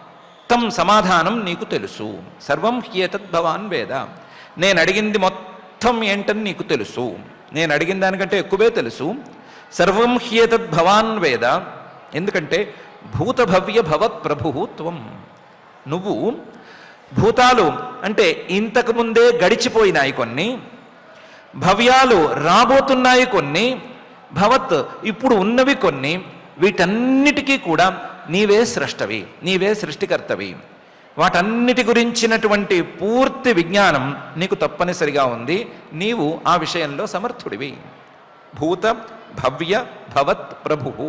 మొత్తం సమాధానం నీకు తెలుసు సర్వం హ్యేతద్భవాన్ వేద నేను అడిగింది మొత్తం మొత్తం ఏంటని నీకు తెలుసు నేను అడిగిన దానికంటే ఎక్కువే తెలుసు సర్వం హ్యేతద్ భవాన్ వేద ఎందుకంటే భూతభవ్య భవత్ ప్రభు త్వం నువ్వు భూతాలు అంటే ఇంతకు ముందే గడిచిపోయినాయి కొన్ని భవ్యాలు రాబోతున్నాయి కొన్ని భవత్ ఇప్పుడు ఉన్నవి కొన్ని వీటన్నిటికీ కూడా నీవే సృష్టవి నీవే సృష్టికర్తవి వాటన్నిటి గురించినటువంటి పూర్తి విజ్ఞానం నీకు తప్పనిసరిగా ఉంది నీవు ఆ విషయంలో సమర్థుడివి భూత భవ్య భవత్ ప్రభు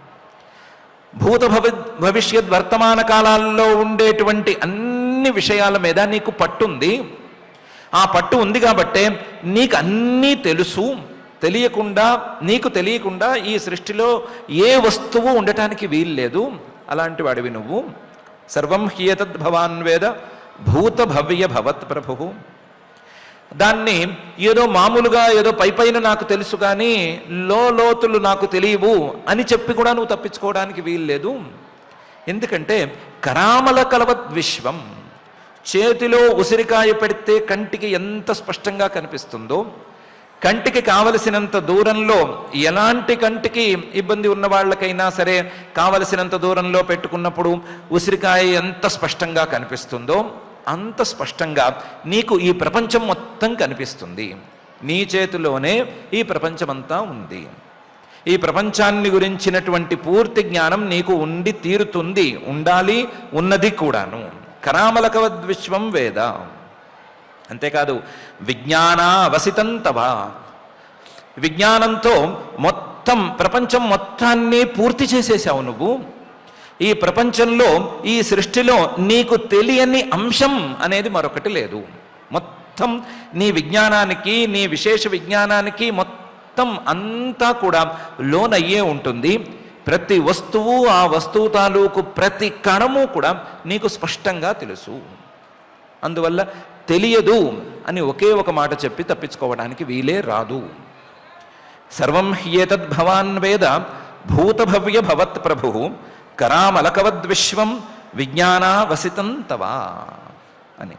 భూత భవి భవిష్యత్ వర్తమాన కాలాల్లో ఉండేటువంటి అన్ని విషయాల మీద నీకు పట్టుంది ఆ పట్టు ఉంది కాబట్టే నీకు అన్నీ తెలుసు తెలియకుండా నీకు తెలియకుండా ఈ సృష్టిలో ఏ వస్తువు ఉండటానికి వీల్లేదు అలాంటి వాడివి నువ్వు సర్వం హ్యేతద్ భవాన్ వేద భూత భవ్య భవత్ ప్రభు దాన్ని ఏదో మామూలుగా ఏదో పై పైన నాకు తెలుసు కానీ లో లోతులు నాకు తెలియవు అని చెప్పి కూడా నువ్వు తప్పించుకోవడానికి వీల్లేదు ఎందుకంటే కరామల కలవద్ విశ్వం చేతిలో ఉసిరికాయ పెడితే కంటికి ఎంత స్పష్టంగా కనిపిస్తుందో కంటికి కావలసినంత దూరంలో ఎలాంటి కంటికి ఇబ్బంది ఉన్న వాళ్ళకైనా సరే కావలసినంత దూరంలో పెట్టుకున్నప్పుడు ఉసిరికాయ ఎంత స్పష్టంగా కనిపిస్తుందో అంత స్పష్టంగా నీకు ఈ ప్రపంచం మొత్తం కనిపిస్తుంది నీ చేతిలోనే ఈ ప్రపంచమంతా ఉంది ఈ ప్రపంచాన్ని గురించినటువంటి పూర్తి జ్ఞానం నీకు ఉండి తీరుతుంది ఉండాలి ఉన్నది కూడాను కరామలకవద్విశ్వం వేద అంతేకాదు విజ్ఞానావసితంతవా విజ్ఞానంతో మొత్తం ప్రపంచం మొత్తాన్ని పూర్తి చేసేసావు నువ్వు ఈ ప్రపంచంలో ఈ సృష్టిలో నీకు తెలియని అంశం అనేది మరొకటి లేదు మొత్తం నీ విజ్ఞానానికి నీ విశేష విజ్ఞానానికి మొత్తం అంతా కూడా లోనయ్యే ఉంటుంది ప్రతి వస్తువు ఆ వస్తువు తాలూకు ప్రతి కణము కూడా నీకు స్పష్టంగా తెలుసు అందువల్ల తెలియదు అని ఒకే ఒక మాట చెప్పి తప్పించుకోవడానికి వీలే రాదు సర్వం హ్యేతద్ భవాన్ వేద భూతభవ్య భవత్ ప్రభు కరామలకవద్విశ్వం విజ్ఞానావసితం తవా అని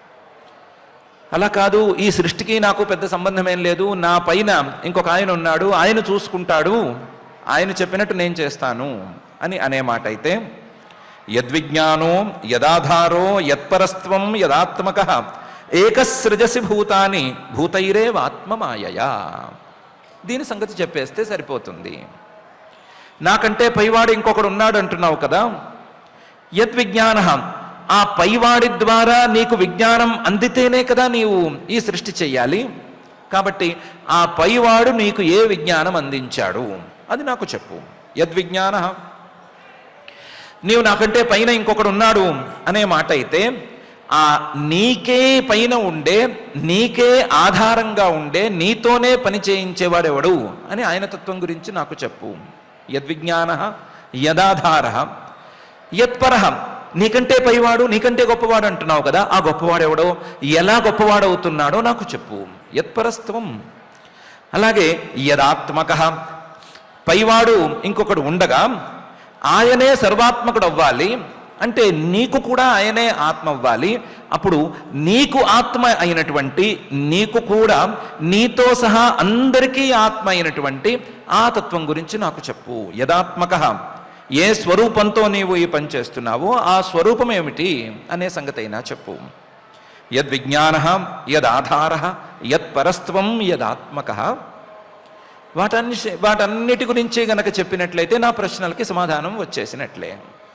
అలా కాదు ఈ సృష్టికి నాకు పెద్ద సంబంధం ఏం లేదు నా పైన ఇంకొక ఆయన ఉన్నాడు ఆయన చూసుకుంటాడు ఆయన చెప్పినట్టు నేను చేస్తాను అని అనే మాట అయితే యద్విజ్ఞానో యదాధారో యత్పరస్త్వం యదాత్మక ఏకసృజసి భూతాని భూతైరేవాత్మమాయయా దీని సంగతి చెప్పేస్తే సరిపోతుంది నాకంటే పైవాడు ఇంకొకడు ఉన్నాడు అంటున్నావు కదా యద్విజ్ఞాన ఆ పైవాడి ద్వారా నీకు విజ్ఞానం అందితేనే కదా నీవు ఈ సృష్టి చెయ్యాలి కాబట్టి ఆ పైవాడు నీకు ఏ విజ్ఞానం అందించాడు అది నాకు చెప్పు యద్విజ్ఞాన నీవు నాకంటే పైన ఇంకొకడు ఉన్నాడు అనే మాట అయితే ఆ నీకే పైన ఉండే నీకే ఆధారంగా ఉండే నీతోనే పని చేయించేవాడెవడు అని ఆయన తత్వం గురించి నాకు చెప్పు యద్విజ్ఞాన యదాధార యత్పర నీకంటే పైవాడు నీకంటే గొప్పవాడు అంటున్నావు కదా ఆ గొప్పవాడెవడో ఎలా గొప్పవాడవుతున్నాడో నాకు చెప్పు యత్పరస్త్వం అలాగే యదాత్మక పైవాడు ఇంకొకడు ఉండగా ఆయనే సర్వాత్మకుడు అవ్వాలి అంటే నీకు కూడా ఆయనే ఆత్మ అవ్వాలి అప్పుడు నీకు ఆత్మ అయినటువంటి నీకు కూడా నీతో సహా అందరికీ ఆత్మ అయినటువంటి ఆ తత్వం గురించి నాకు చెప్పు యదాత్మక ఏ స్వరూపంతో నీవు ఈ పని చేస్తున్నావో ఆ స్వరూపం ఏమిటి అనే సంగతి అయినా చెప్పు యద్విజ్ఞాన యదాధార యత్పరస్త్వం యదాత్మక వాటన్ని వాటన్నిటి గురించి గనక చెప్పినట్లయితే నా ప్రశ్నలకి సమాధానం వచ్చేసినట్లే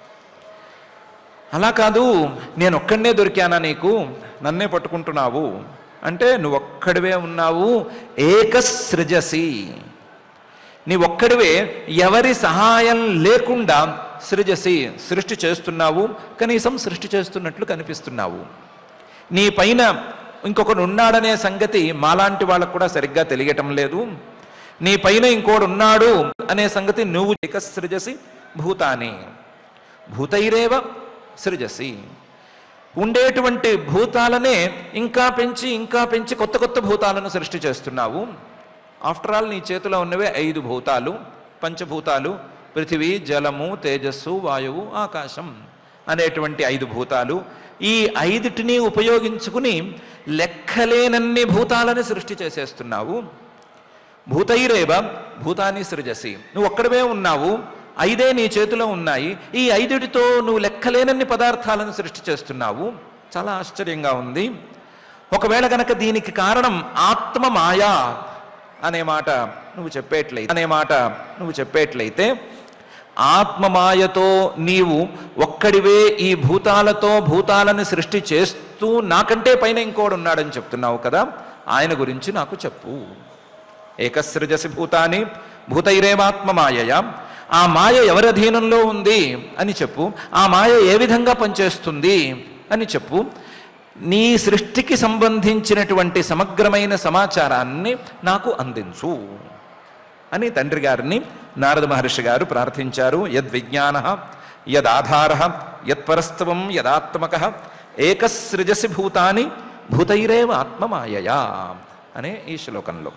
అలా కాదు నేను ఒక్కడనే దొరికానా నీకు నన్నే పట్టుకుంటున్నావు అంటే నువ్వు ఒక్కడివే ఉన్నావు ఏకసృజసి నీ ఒక్కడివే ఎవరి సహాయం లేకుండా సృజసి సృష్టి చేస్తున్నావు కనీసం సృష్టి చేస్తున్నట్లు కనిపిస్తున్నావు నీ పైన ఇంకొకడు ఉన్నాడనే సంగతి మాలాంటి వాళ్ళకు కూడా సరిగ్గా తెలియటం లేదు నీ పైన ఇంకోడు ఉన్నాడు అనే సంగతి నువ్వు ఏక సృజసి భూతాని భూతైరేవ సృజసి ఉండేటువంటి భూతాలనే ఇంకా పెంచి ఇంకా పెంచి కొత్త కొత్త భూతాలను సృష్టి చేస్తున్నావు ఆఫ్టర్ ఆల్ నీ చేతిలో ఉన్నవే ఐదు భూతాలు పంచభూతాలు పృథివీ జలము తేజస్సు వాయువు ఆకాశం అనేటువంటి ఐదు భూతాలు ఈ ఐదుటిని ఉపయోగించుకుని లెక్కలేనన్ని భూతాలని సృష్టి చేసేస్తున్నావు భూతైరేవ భూతాన్ని సృజసి నువ్వు ఒక్కడవే ఉన్నావు ఐదే నీ చేతిలో ఉన్నాయి ఈ ఐదుటితో నువ్వు లెక్కలేనన్ని పదార్థాలను సృష్టి చేస్తున్నావు చాలా ఆశ్చర్యంగా ఉంది ఒకవేళ గనక దీనికి కారణం ఆత్మ మాయా అనే మాట నువ్వు చెప్పేట్లయితే అనే మాట నువ్వు చెప్పేట్లయితే ఆత్మమాయతో నీవు ఒక్కడివే ఈ భూతాలతో భూతాలను సృష్టి చేస్తూ నాకంటే పైన ఇంకోడు ఉన్నాడని చెప్తున్నావు కదా ఆయన గురించి నాకు చెప్పు ఏకసృజసి భూతాని భూతైరేవాత్మ మాయయ ఆ మాయ ఎవరి అధీనంలో ఉంది అని చెప్పు ఆ మాయ ఏ విధంగా పనిచేస్తుంది అని చెప్పు నీ సృష్టికి సంబంధించినటువంటి సమగ్రమైన సమాచారాన్ని నాకు అందించు అని తండ్రి గారిని నారద మహర్షి గారు ప్రార్థించారు యద్విజ్ఞాన యదాధార యత్పరస్తవం యదాత్మక ఏకసృజసి భూతాని భూతైరేవ ఆత్మమాయయా అనే ఈ శ్లోకంలో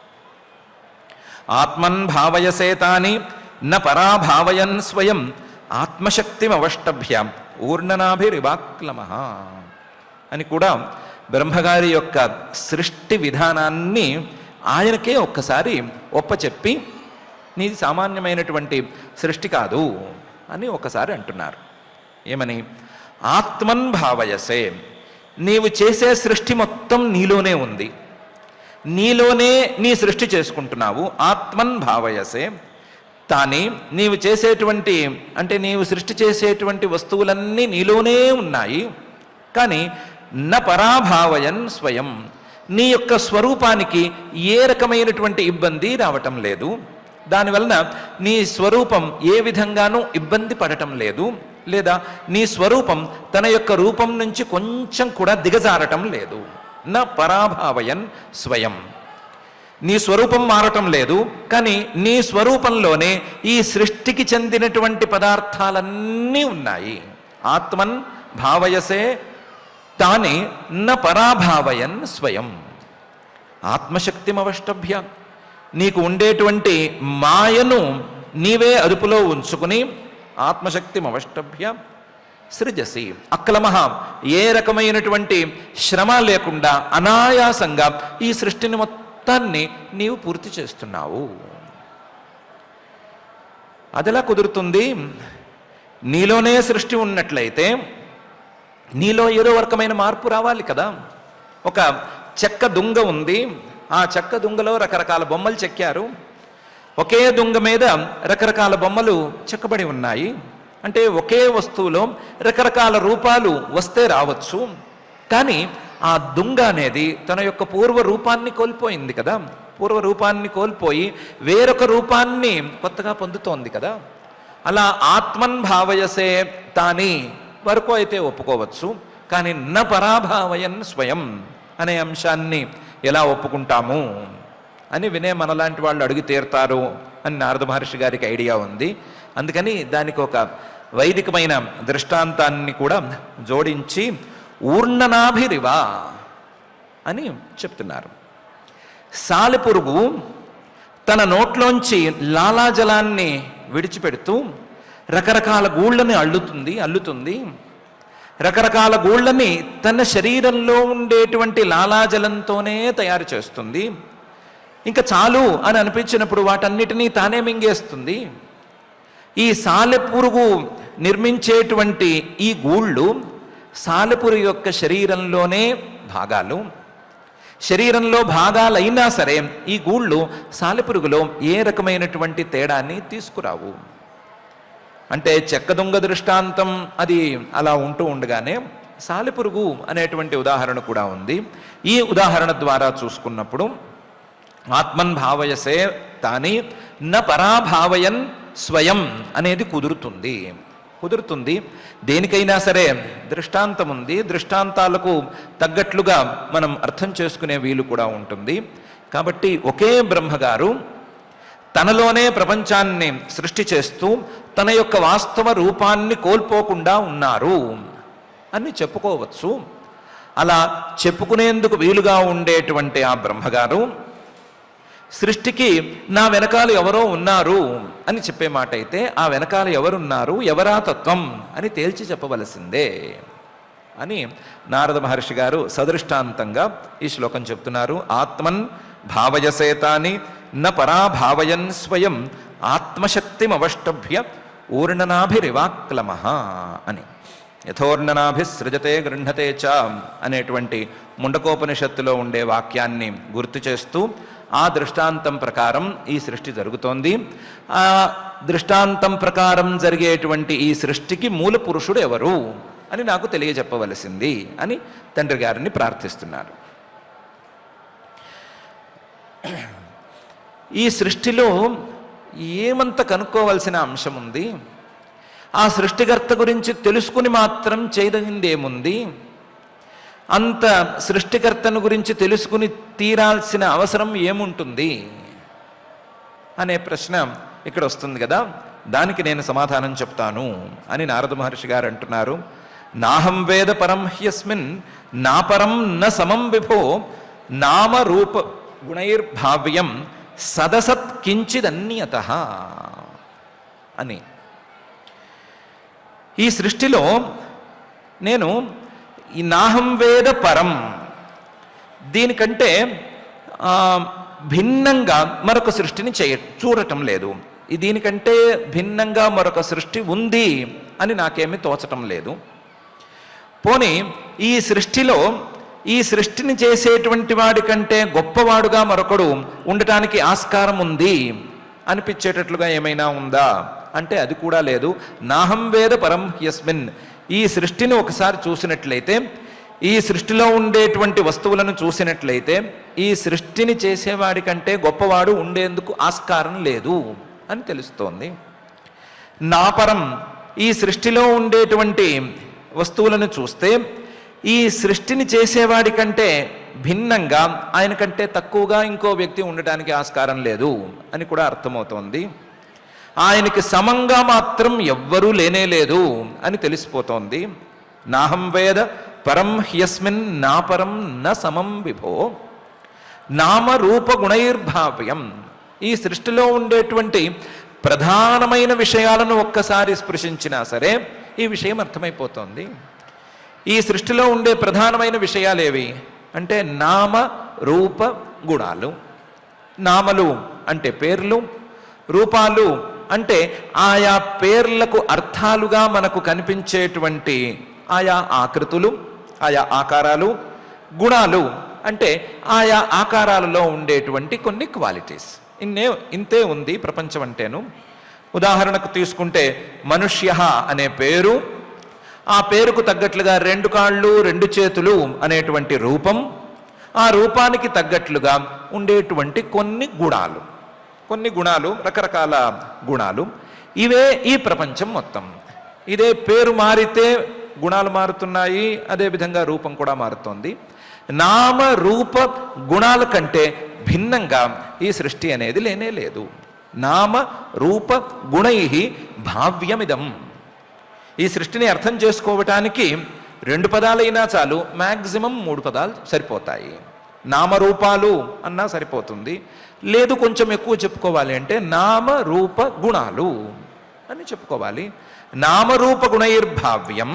ఆత్మన్ భావయసేతాని న పరాభావయన్ స్వయం ఆత్మశక్తిమవష్టభ్య ఊర్ణనాభిరివాక్లమ అని కూడా బ్రహ్మగారి యొక్క సృష్టి విధానాన్ని ఆయనకే ఒక్కసారి ఒప్పచెప్పి నీది సామాన్యమైనటువంటి సృష్టి కాదు అని ఒకసారి అంటున్నారు ఏమని ఆత్మన్ భావయసే నీవు చేసే సృష్టి మొత్తం నీలోనే ఉంది నీలోనే నీ సృష్టి చేసుకుంటున్నావు ఆత్మన్ భావయసే తాని నీవు చేసేటువంటి అంటే నీవు సృష్టి చేసేటువంటి వస్తువులన్నీ నీలోనే ఉన్నాయి కానీ న పరాభావయన్ స్వయం నీ యొక్క స్వరూపానికి ఏ రకమైనటువంటి ఇబ్బంది రావటం లేదు దానివలన నీ స్వరూపం ఏ విధంగానూ ఇబ్బంది పడటం లేదు లేదా నీ స్వరూపం తన యొక్క రూపం నుంచి కొంచెం కూడా దిగజారటం లేదు న పరాభావయన్ స్వయం నీ స్వరూపం మారటం లేదు కానీ నీ స్వరూపంలోనే ఈ సృష్టికి చెందినటువంటి పదార్థాలన్నీ ఉన్నాయి ఆత్మన్ భావయసే తాని న పరాభావయన్ స్వయం ఆత్మశక్తిమవష్టభ్య నీకు ఉండేటువంటి మాయను నీవే అదుపులో ఉంచుకుని ఆత్మశక్తిమవష్టభ్య సృజసి అక్లమహ ఏ రకమైనటువంటి శ్రమ లేకుండా అనాయాసంగా ఈ సృష్టిని మొత్తాన్ని నీవు పూర్తి చేస్తున్నావు అదెలా కుదురుతుంది నీలోనే సృష్టి ఉన్నట్లయితే నీలో ఏదో రకమైన మార్పు రావాలి కదా ఒక చెక్క దుంగ ఉంది ఆ చెక్క దుంగలో రకరకాల బొమ్మలు చెక్కారు ఒకే దుంగ మీద రకరకాల బొమ్మలు చెక్కబడి ఉన్నాయి అంటే ఒకే వస్తువులో రకరకాల రూపాలు వస్తే రావచ్చు కానీ ఆ దుంగ అనేది తన యొక్క పూర్వ రూపాన్ని కోల్పోయింది కదా పూర్వ రూపాన్ని కోల్పోయి వేరొక రూపాన్ని కొత్తగా పొందుతోంది కదా అలా ఆత్మన్ భావయసే తాని వరకు అయితే ఒప్పుకోవచ్చు కానీ న పరాభావయన్ స్వయం అనే అంశాన్ని ఎలా ఒప్పుకుంటాము అని వినే మనలాంటి వాళ్ళు అడిగి తీరుతారు అని నారద మహర్షి గారికి ఐడియా ఉంది అందుకని దానికి ఒక వైదికమైన దృష్టాంతాన్ని కూడా జోడించి ఊర్ణనాభిరివా అని చెప్తున్నారు సాలెపురుగు తన నోట్లోంచి లాలాజలాన్ని విడిచిపెడుతూ రకరకాల గూళ్ళని అల్లుతుంది అల్లుతుంది రకరకాల గూళ్ళని తన శరీరంలో ఉండేటువంటి లాలాజలంతోనే తయారు చేస్తుంది ఇంకా చాలు అని అనిపించినప్పుడు వాటన్నిటినీ తానే మింగేస్తుంది ఈ సాలెపురుగు నిర్మించేటువంటి ఈ గూళ్ళు సాలెపురుగు యొక్క శరీరంలోనే భాగాలు శరీరంలో భాగాలైనా సరే ఈ గూళ్ళు సాలెపురుగులో ఏ రకమైనటువంటి తేడాన్ని తీసుకురావు అంటే చెక్క దొంగ దృష్టాంతం అది అలా ఉంటూ ఉండగానే సాలెపురుగు అనేటువంటి ఉదాహరణ కూడా ఉంది ఈ ఉదాహరణ ద్వారా చూసుకున్నప్పుడు ఆత్మన్ భావయసే తాని న పరాభావయన్ స్వయం అనేది కుదురుతుంది కుదురుతుంది దేనికైనా సరే దృష్టాంతం ఉంది దృష్టాంతాలకు తగ్గట్లుగా మనం అర్థం చేసుకునే వీలు కూడా ఉంటుంది కాబట్టి ఒకే బ్రహ్మగారు తనలోనే ప్రపంచాన్ని సృష్టి చేస్తూ తన యొక్క వాస్తవ రూపాన్ని కోల్పోకుండా ఉన్నారు అని చెప్పుకోవచ్చు అలా చెప్పుకునేందుకు వీలుగా ఉండేటువంటి ఆ బ్రహ్మగారు సృష్టికి నా వెనకాల ఎవరో ఉన్నారు అని చెప్పే మాట అయితే ఆ వెనకాల ఎవరున్నారు ఎవరా తత్వం అని తేల్చి చెప్పవలసిందే అని నారద మహర్షి గారు సదృష్టాంతంగా ఈ శ్లోకం చెప్తున్నారు ఆత్మన్ భావయసేతాని న పరాభావయన్ స్వయం ఆత్మశక్తిమవష్టభ్య ఊర్ణనాభిరివాక్లమ అని యథోర్ణనాభిసృజతే గృహతే చ అనేటువంటి ముండకోపనిషత్తులో ఉండే వాక్యాన్ని గుర్తు చేస్తూ ఆ దృష్టాంతం ప్రకారం ఈ సృష్టి జరుగుతోంది ఆ దృష్టాంతం ప్రకారం జరిగేటువంటి ఈ సృష్టికి మూల పురుషుడు ఎవరు అని నాకు తెలియజెప్పవలసింది అని తండ్రి గారిని ప్రార్థిస్తున్నారు ఈ సృష్టిలో ఏమంత కనుక్కోవలసిన అంశం ఉంది ఆ సృష్టికర్త గురించి తెలుసుకుని మాత్రం చేయదగిందేముంది అంత సృష్టికర్తను గురించి తెలుసుకుని తీరాల్సిన అవసరం ఏముంటుంది అనే ప్రశ్న ఇక్కడ వస్తుంది కదా దానికి నేను సమాధానం చెప్తాను అని నారద మహర్షి గారు అంటున్నారు నాహం వేద పరం హ్యస్మిన్ నా పరం న సమం విభో నామ రూప గుణైర్భావ్యం సదసత్ కించిదన్యత అని ఈ సృష్టిలో నేను ఈ నాహం వేద పరం దీనికంటే ఆ, భిన్నంగా మరొక సృష్టిని చేయ చూడటం లేదు ఈ దీనికంటే భిన్నంగా మరొక సృష్టి ఉంది అని నాకేమీ తోచటం లేదు పోనీ ఈ సృష్టిలో ఈ సృష్టిని చేసేటువంటి వాడి కంటే గొప్పవాడుగా మరొకడు ఉండటానికి ఆస్కారం ఉంది అనిపించేటట్లుగా ఏమైనా ఉందా అంటే అది కూడా లేదు నాహం వేద పరం యస్మిన్ ఈ సృష్టిని ఒకసారి చూసినట్లయితే ఈ సృష్టిలో ఉండేటువంటి వస్తువులను చూసినట్లయితే ఈ సృష్టిని చేసేవాడి కంటే గొప్పవాడు ఉండేందుకు ఆస్కారం లేదు అని తెలుస్తోంది నా పరం ఈ సృష్టిలో ఉండేటువంటి వస్తువులను చూస్తే ఈ సృష్టిని చేసేవాడి కంటే భిన్నంగా ఆయన కంటే తక్కువగా ఇంకో వ్యక్తి ఉండటానికి ఆస్కారం లేదు అని కూడా అర్థమవుతోంది ఆయనకి సమంగా మాత్రం ఎవ్వరూ లేనే లేదు అని తెలిసిపోతోంది నాహం వేద పరం హ్యస్మిన్ నా పరం న సమం విభో నామరూప గుణైర్భావ్యం ఈ సృష్టిలో ఉండేటువంటి ప్రధానమైన విషయాలను ఒక్కసారి స్పృశించినా సరే ఈ విషయం అర్థమైపోతోంది ఈ సృష్టిలో ఉండే ప్రధానమైన విషయాలేవి అంటే నామ రూప గుణాలు నామలు అంటే పేర్లు రూపాలు అంటే ఆయా పేర్లకు అర్థాలుగా మనకు కనిపించేటువంటి ఆయా ఆకృతులు ఆయా ఆకారాలు గుణాలు అంటే ఆయా ఆకారాలలో ఉండేటువంటి కొన్ని క్వాలిటీస్ ఇన్నే ఇంతే ఉంది ప్రపంచం అంటేను ఉదాహరణకు తీసుకుంటే మనుష్య అనే పేరు ఆ పేరుకు తగ్గట్లుగా రెండు కాళ్ళు రెండు చేతులు అనేటువంటి రూపం ఆ రూపానికి తగ్గట్లుగా ఉండేటువంటి కొన్ని గుణాలు కొన్ని గుణాలు రకరకాల గుణాలు ఇవే ఈ ప్రపంచం మొత్తం ఇదే పేరు మారితే గుణాలు మారుతున్నాయి అదేవిధంగా రూపం కూడా మారుతోంది నామ రూప గుణాల కంటే భిన్నంగా ఈ సృష్టి అనేది లేనే లేదు నామ రూప గుణై భావ్యమిదం ఈ సృష్టిని అర్థం చేసుకోవటానికి రెండు పదాలైనా చాలు మ్యాక్సిమం మూడు పదాలు సరిపోతాయి నామరూపాలు అన్నా సరిపోతుంది లేదు కొంచెం ఎక్కువ చెప్పుకోవాలి అంటే నామ రూప గుణాలు అని చెప్పుకోవాలి నామరూప గుణైర్భావ్యం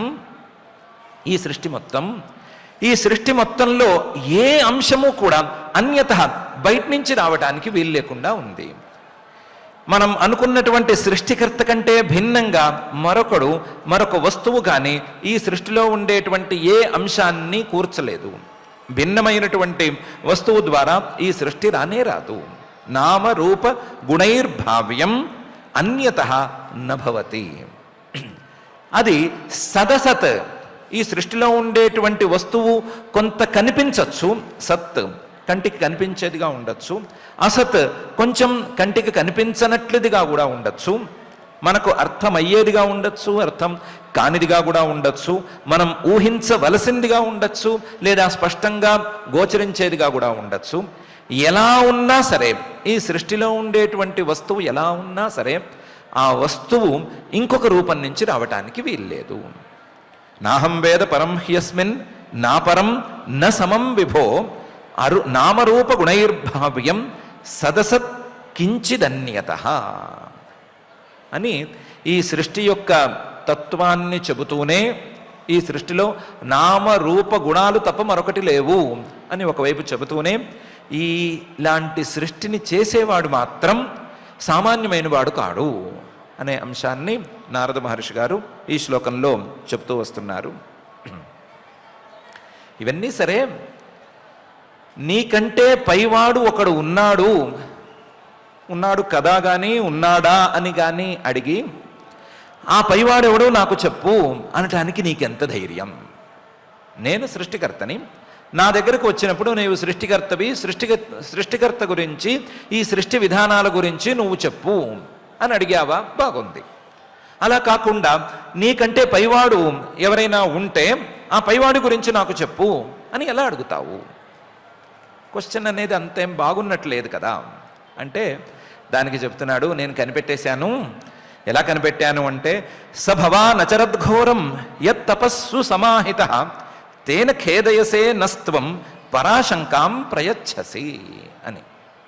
ఈ సృష్టి మొత్తం ఈ సృష్టి మొత్తంలో ఏ అంశము కూడా అన్యత బయట నుంచి రావడానికి వీలు లేకుండా ఉంది మనం అనుకున్నటువంటి సృష్టికర్త కంటే భిన్నంగా మరొకడు మరొక వస్తువు కానీ ఈ సృష్టిలో ఉండేటువంటి ఏ అంశాన్ని కూర్చలేదు భిన్నమైనటువంటి వస్తువు ద్వారా ఈ సృష్టి రానే రాదు నామ రూప గుణైర్భావ్యం అన్యత నభవతి అది సదసత్ ఈ సృష్టిలో ఉండేటువంటి వస్తువు కొంత కనిపించవచ్చు సత్ కంటికి కనిపించేదిగా ఉండొచ్చు అసత్ కొంచెం కంటికి కనిపించనట్లుదిగా కూడా ఉండొచ్చు మనకు అర్థమయ్యేదిగా ఉండొచ్చు అర్థం కానిదిగా కూడా ఉండొచ్చు మనం ఊహించవలసిందిగా ఉండొచ్చు లేదా స్పష్టంగా గోచరించేదిగా కూడా ఉండొచ్చు ఎలా ఉన్నా సరే ఈ సృష్టిలో ఉండేటువంటి వస్తువు ఎలా ఉన్నా సరే ఆ వస్తువు ఇంకొక రూపం నుంచి రావటానికి వీల్లేదు నాహం వేద పరం హ్యస్మిన్ నా పరం న సమం విభో అరు నామరూప గుణైర్భావ్యం సదసత్ కించిదన్యత అని ఈ సృష్టి యొక్క తత్వాన్ని చెబుతూనే ఈ సృష్టిలో నామ రూప గుణాలు తప్ప మరొకటి లేవు అని ఒకవైపు చెబుతూనే ఈ ఇలాంటి సృష్టిని చేసేవాడు మాత్రం సామాన్యమైన వాడు కాడు అనే అంశాన్ని నారద మహర్షి గారు ఈ శ్లోకంలో చెప్తూ వస్తున్నారు ఇవన్నీ సరే నీకంటే పైవాడు ఒకడు ఉన్నాడు ఉన్నాడు కదా కానీ ఉన్నాడా అని కానీ అడిగి ఆ పైవాడెవడో నాకు చెప్పు అనటానికి నీకెంత ధైర్యం నేను సృష్టికర్తని నా దగ్గరకు వచ్చినప్పుడు నీవు సృష్టికర్తవి సృష్టి సృష్టికర్త గురించి ఈ సృష్టి విధానాల గురించి నువ్వు చెప్పు అని అడిగావా బాగుంది అలా కాకుండా నీకంటే పైవాడు ఎవరైనా ఉంటే ఆ పైవాడి గురించి నాకు చెప్పు అని ఎలా అడుగుతావు క్వశ్చన్ అనేది అంతేం బాగున్నట్లేదు కదా అంటే దానికి చెప్తున్నాడు నేను కనిపెట్టేశాను ఎలా కనిపెట్టాను అంటే సభవా నచరద్ఘోరం యత్ తపస్సు సమాహిత తేన ఖేదయసే నస్త్వం పరాశంకాం ప్రయచ్చసి అని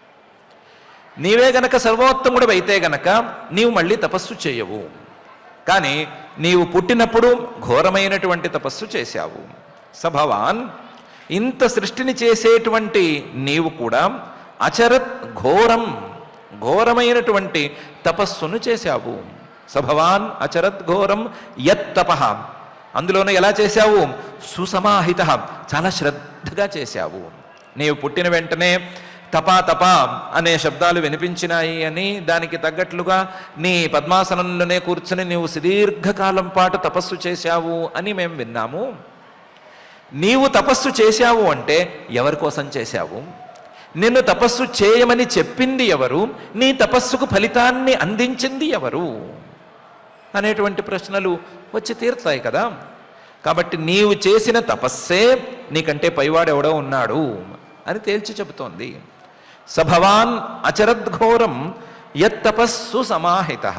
నీవే గనక సర్వోత్తముడివైతే గనక నీవు మళ్ళీ తపస్సు చేయవు కానీ నీవు పుట్టినప్పుడు ఘోరమైనటువంటి తపస్సు చేశావు సభవాన్ ఇంత సృష్టిని చేసేటువంటి నీవు కూడా అచరత్ ఘోరం ఘోరమైనటువంటి తపస్సును చేశావు సభవాన్ అచరత్ ఘోరం యత్ తపః అందులోనే ఎలా చేశావు సుసమాహిత చాలా శ్రద్ధగా చేశావు నీవు పుట్టిన వెంటనే తపా తపా అనే శబ్దాలు వినిపించినాయి అని దానికి తగ్గట్లుగా నీ పద్మాసనంలోనే కూర్చుని నీవు సుదీర్ఘకాలం పాటు తపస్సు చేశావు అని మేము విన్నాము నీవు తపస్సు చేశావు అంటే ఎవరి కోసం చేశావు నిన్ను తపస్సు చేయమని చెప్పింది ఎవరు నీ తపస్సుకు ఫలితాన్ని అందించింది ఎవరు అనేటువంటి ప్రశ్నలు వచ్చి తీరుతాయి కదా కాబట్టి నీవు చేసిన తపస్సే నీకంటే పైవాడెవడో ఉన్నాడు అని తేల్చి చెబుతోంది సభవాన్ అచరద్ఘోరం యత్ తపస్సు సమాహిత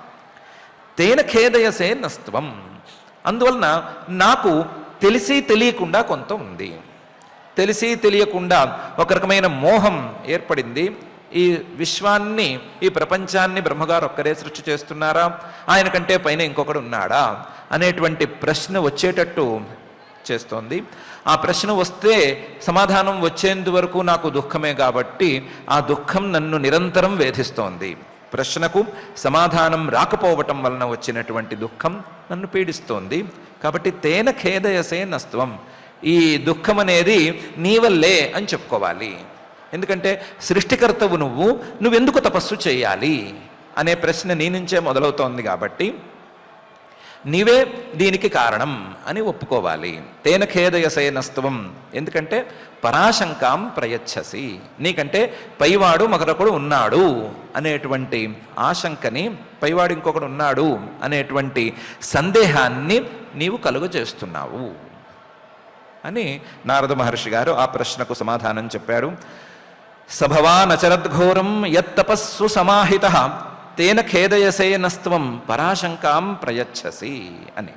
తేన ఖేదయసే నస్త్వం అందువలన నాకు తెలిసి తెలియకుండా కొంత ఉంది తెలిసి తెలియకుండా ఒక రకమైన మోహం ఏర్పడింది ఈ విశ్వాన్ని ఈ ప్రపంచాన్ని బ్రహ్మగారు ఒక్కరే సృష్టి చేస్తున్నారా ఆయన కంటే పైన ఇంకొకడు ఉన్నాడా అనేటువంటి ప్రశ్న వచ్చేటట్టు చేస్తోంది ఆ ప్రశ్న వస్తే సమాధానం వచ్చేందు వరకు నాకు దుఃఖమే కాబట్టి ఆ దుఃఖం నన్ను నిరంతరం వేధిస్తోంది ప్రశ్నకు సమాధానం రాకపోవటం వలన వచ్చినటువంటి దుఃఖం నన్ను పీడిస్తోంది కాబట్టి తేన ఖేదయసే నస్త్వం ఈ దుఃఖం అనేది నీ వల్లే అని చెప్పుకోవాలి ఎందుకంటే సృష్టికర్తవు నువ్వు నువ్వెందుకు తపస్సు చేయాలి అనే ప్రశ్న నీ నుంచే మొదలవుతోంది కాబట్టి నీవే దీనికి కారణం అని ఒప్పుకోవాలి తేన ఖేదయసేనస్త్వం ఎందుకంటే పరాశంకాం ప్రయచ్చసి నీకంటే పైవాడు మరొకడు ఉన్నాడు అనేటువంటి ఆశంకని పైవాడు ఇంకొకడు ఉన్నాడు అనేటువంటి సందేహాన్ని నీవు కలుగజేస్తున్నావు అని నారద మహర్షి గారు ఆ ప్రశ్నకు సమాధానం చెప్పారు సభవానచరద్ఘోరం యత్తపస్సు సమాహిత తేన ఖేదయసే నస్త్వం పరాశంకాం ప్రయచ్చసి అని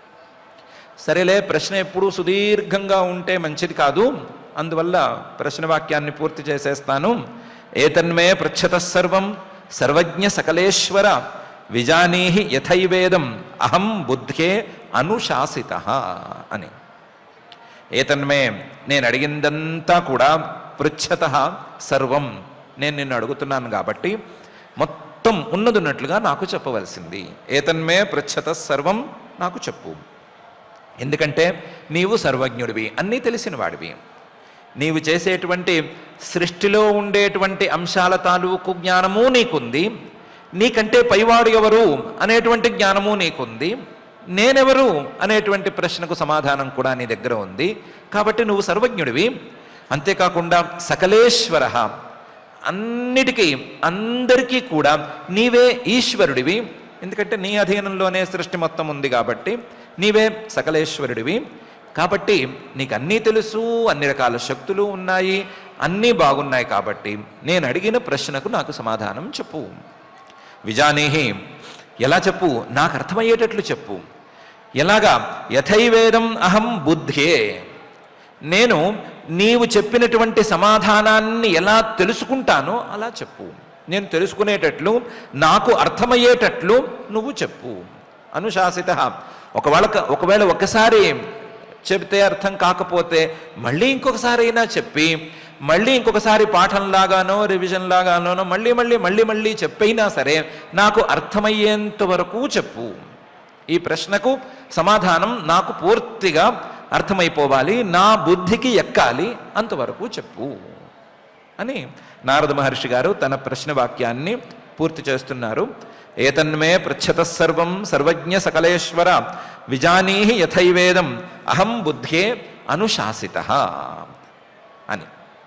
సరేలే ప్రశ్న ఎప్పుడూ సుదీర్ఘంగా ఉంటే మంచిది కాదు అందువల్ల ప్రశ్న వాక్యాన్ని పూర్తి చేసేస్తాను ఏతన్మే పృచ్ఛత సర్వం సర్వజ్ఞ సకలేశ్వర విజానీహి యథైవేదం అహం బుద్ధే అనుశాసిత అని ఏతన్మే నేను అడిగిందంతా కూడా పృచ్ఛత సర్వం నేను నిన్ను అడుగుతున్నాను కాబట్టి మొత్తం ఉన్నదున్నట్లుగా నాకు చెప్పవలసింది ఏతన్మే పృచ్ఛత సర్వం నాకు చెప్పు ఎందుకంటే నీవు సర్వజ్ఞుడివి అన్నీ తెలిసిన వాడివి నీవు చేసేటువంటి సృష్టిలో ఉండేటువంటి అంశాల తాలూకు జ్ఞానము నీకుంది నీకంటే పైవాడు ఎవరు అనేటువంటి జ్ఞానము నీకుంది నేనెవరు అనేటువంటి ప్రశ్నకు సమాధానం కూడా నీ దగ్గర ఉంది కాబట్టి నువ్వు సర్వజ్ఞుడివి అంతేకాకుండా సకలేశ్వర అన్నిటికీ అందరికీ కూడా నీవే ఈశ్వరుడివి ఎందుకంటే నీ అధీనంలోనే సృష్టి మొత్తం ఉంది కాబట్టి నీవే సకలేశ్వరుడివి కాబట్టి నీకు అన్నీ తెలుసు అన్ని రకాల శక్తులు ఉన్నాయి అన్నీ బాగున్నాయి కాబట్టి నేను అడిగిన ప్రశ్నకు నాకు సమాధానం చెప్పు విజానీహి ఎలా చెప్పు నాకు అర్థమయ్యేటట్లు చెప్పు ఎలాగా యథైవేదం అహం బుద్ధే నేను నీవు చెప్పినటువంటి సమాధానాన్ని ఎలా తెలుసుకుంటానో అలా చెప్పు నేను తెలుసుకునేటట్లు నాకు అర్థమయ్యేటట్లు నువ్వు చెప్పు అనుశాసిత ఒకవేళ ఒకవేళ ఒకసారి చెబితే అర్థం కాకపోతే మళ్ళీ ఇంకొకసారి అయినా చెప్పి మళ్ళీ ఇంకొకసారి పాఠంలాగానో రివిజన్ లాగానో మళ్ళీ మళ్ళీ మళ్ళీ మళ్ళీ చెప్పైనా సరే నాకు అర్థమయ్యేంత వరకు చెప్పు ఈ ప్రశ్నకు సమాధానం నాకు పూర్తిగా అర్థమైపోవాలి నా బుద్ధికి ఎక్కాలి అంతవరకు చెప్పు అని నారద మహర్షి గారు తన ప్రశ్న వాక్యాన్ని పూర్తి చేస్తున్నారు ఏతన్మే పృచ్ఛత సర్వం సర్వజ్ఞ సకలేశ్వర విజానీహి యథైవేదం అహం బుద్ధే అనుశాసిత అని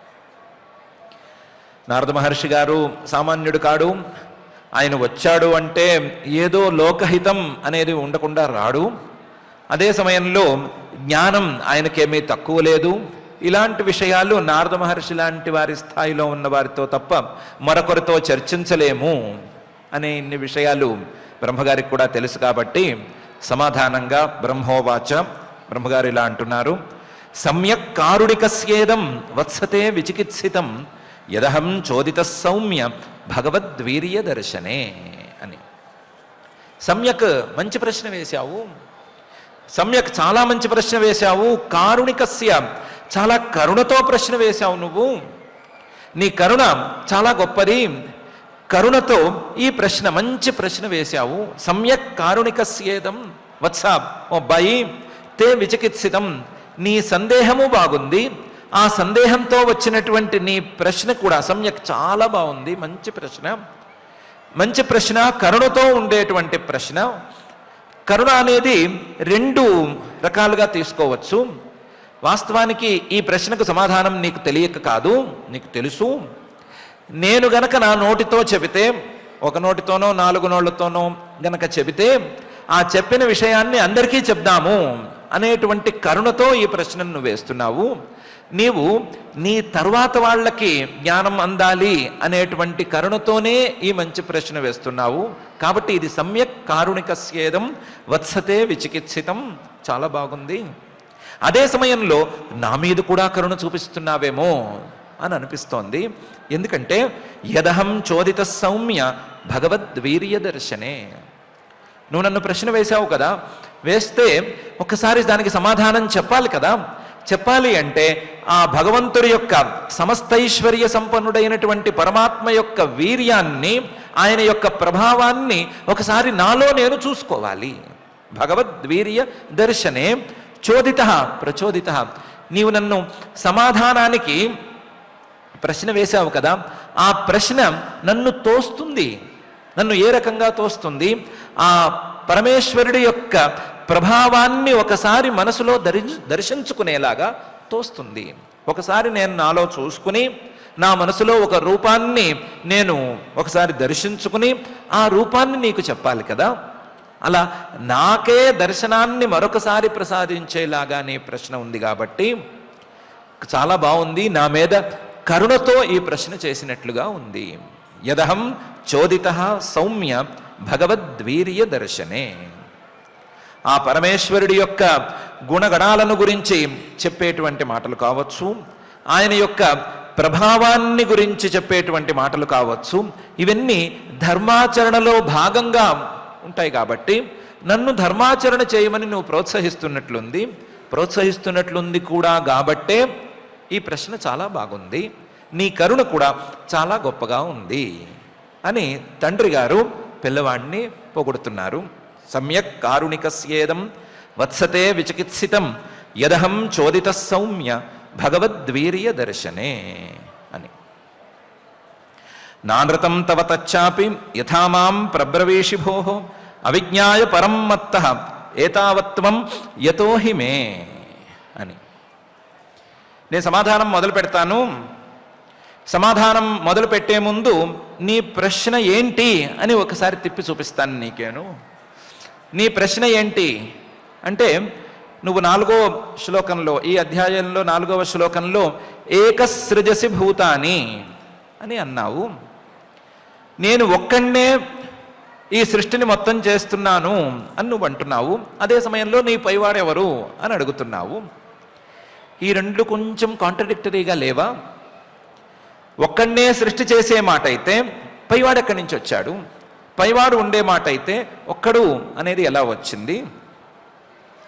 నారద మహర్షి గారు సామాన్యుడు కాడు ఆయన వచ్చాడు అంటే ఏదో లోకహితం అనేది ఉండకుండా రాడు అదే సమయంలో జ్ఞానం ఆయనకేమీ తక్కువ లేదు ఇలాంటి విషయాలు నారద మహర్షి లాంటి వారి స్థాయిలో ఉన్న వారితో తప్ప మరొకరితో చర్చించలేము అనే ఇన్ని విషయాలు బ్రహ్మగారికి కూడా తెలుసు కాబట్టి సమాధానంగా బ్రహ్మోవాచ బ్రహ్మగారు ఇలా అంటున్నారు సమ్యక్ కారుణికస్యేదం వత్సతే విచికిత్సితం యదహం చోదిత సౌమ్య భగవద్వీర్య దర్శనే అని సమ్యక్ మంచి ప్రశ్న వేశావు సమ్యక్ చాలా మంచి ప్రశ్న వేశావు కారుణికస్య చాలా కరుణతో ప్రశ్న వేశావు నువ్వు నీ కరుణ చాలా గొప్పది కరుణతో ఈ ప్రశ్న మంచి ప్రశ్న వేశావు సమ్యక్ కారుణికస్యేదం వత్స ఓ అబ్బాయి తే విచికిత్సితం నీ సందేహము బాగుంది ఆ సందేహంతో వచ్చినటువంటి నీ ప్రశ్న కూడా సమ్యక్ చాలా బాగుంది మంచి ప్రశ్న మంచి ప్రశ్న కరుణతో ఉండేటువంటి ప్రశ్న కరుణ అనేది రెండు రకాలుగా తీసుకోవచ్చు వాస్తవానికి ఈ ప్రశ్నకు సమాధానం నీకు తెలియక కాదు నీకు తెలుసు నేను గనక నా నోటితో చెబితే ఒక నోటితోనో నాలుగు నోళ్లతోనో గనక చెబితే ఆ చెప్పిన విషయాన్ని అందరికీ చెప్దాము అనేటువంటి కరుణతో ఈ ప్రశ్నను నువ్వు వేస్తున్నావు నీవు నీ తర్వాత వాళ్ళకి జ్ఞానం అందాలి అనేటువంటి కరుణతోనే ఈ మంచి ప్రశ్న వేస్తున్నావు కాబట్టి ఇది సమ్యక్ కారుణికస్యేదం వత్సతే విచికిత్సితం చాలా బాగుంది అదే సమయంలో నా మీద కూడా కరుణ చూపిస్తున్నావేమో అని అనిపిస్తోంది ఎందుకంటే యదహం చోదిత సౌమ్య భగవద్వీర్య దర్శనే నువ్వు నన్ను ప్రశ్న వేశావు కదా వేస్తే ఒక్కసారి దానికి సమాధానం చెప్పాలి కదా చెప్పాలి అంటే ఆ భగవంతుడి యొక్క సమస్తైశ్వర్య సంపన్నుడైనటువంటి పరమాత్మ యొక్క వీర్యాన్ని ఆయన యొక్క ప్రభావాన్ని ఒకసారి నాలో నేను చూసుకోవాలి భగవద్వీర్య దర్శనే చోదిత ప్రచోదిత నీవు నన్ను సమాధానానికి ప్రశ్న వేశావు కదా ఆ ప్రశ్న నన్ను తోస్తుంది నన్ను ఏ రకంగా తోస్తుంది ఆ పరమేశ్వరుడి యొక్క ప్రభావాన్ని ఒకసారి మనసులో దరి దర్శించుకునేలాగా తోస్తుంది ఒకసారి నేను నాలో చూసుకుని నా మనసులో ఒక రూపాన్ని నేను ఒకసారి దర్శించుకుని ఆ రూపాన్ని నీకు చెప్పాలి కదా అలా నాకే దర్శనాన్ని మరొకసారి ప్రసాదించేలాగా నీ ప్రశ్న ఉంది కాబట్టి చాలా బాగుంది నా మీద కరుణతో ఈ ప్రశ్న చేసినట్లుగా ఉంది యదహం చోదిత సౌమ్య భగవద్వీర్య దర్శనే ఆ పరమేశ్వరుడి యొక్క గుణగణాలను గురించి చెప్పేటువంటి మాటలు కావచ్చు ఆయన యొక్క ప్రభావాన్ని గురించి చెప్పేటువంటి మాటలు కావచ్చు ఇవన్నీ ధర్మాచరణలో భాగంగా ఉంటాయి కాబట్టి నన్ను ధర్మాచరణ చేయమని నువ్వు ప్రోత్సహిస్తున్నట్లుంది ప్రోత్సహిస్తున్నట్లుంది కూడా కాబట్టే ఈ ప్రశ్న చాలా బాగుంది నీ కరుణ కూడా చాలా గొప్పగా ఉంది అని తండ్రి గారు పిల్లవాడిని పొగుడుతున్నారు సమ్యక్ కారుణికస్యేదం వత్సతే విచికిత్సితం యదహం చోదిత సౌమ్య భగవద్వీర్య దర్శనే అని నానృతం తవ తచ్చాపి యథా మాం ప్రబ్రవీషి భో అవిజ్ఞాయ పరం మత్త ఏతావత్వం యతో హి మే అని నేను సమాధానం మొదలు పెడతాను సమాధానం మొదలు పెట్టే ముందు నీ ప్రశ్న ఏంటి అని ఒకసారి తిప్పి చూపిస్తాను నీకేను నీ ప్రశ్న ఏంటి అంటే నువ్వు నాలుగో శ్లోకంలో ఈ అధ్యాయంలో నాలుగవ శ్లోకంలో ఏకసృజసి భూతాని అని అన్నావు నేను ఒక్కడే ఈ సృష్టిని మొత్తం చేస్తున్నాను అని నువ్వు అంటున్నావు అదే సమయంలో నీ పైవాడెవరు అని అడుగుతున్నావు ఈ రెండు కొంచెం కాంట్రడిక్టరీగా లేవా ఒక్కడనే సృష్టి చేసే మాట అయితే పైవాడు ఎక్కడి నుంచి వచ్చాడు పైవాడు ఉండే మాట అయితే ఒక్కడు అనేది ఎలా వచ్చింది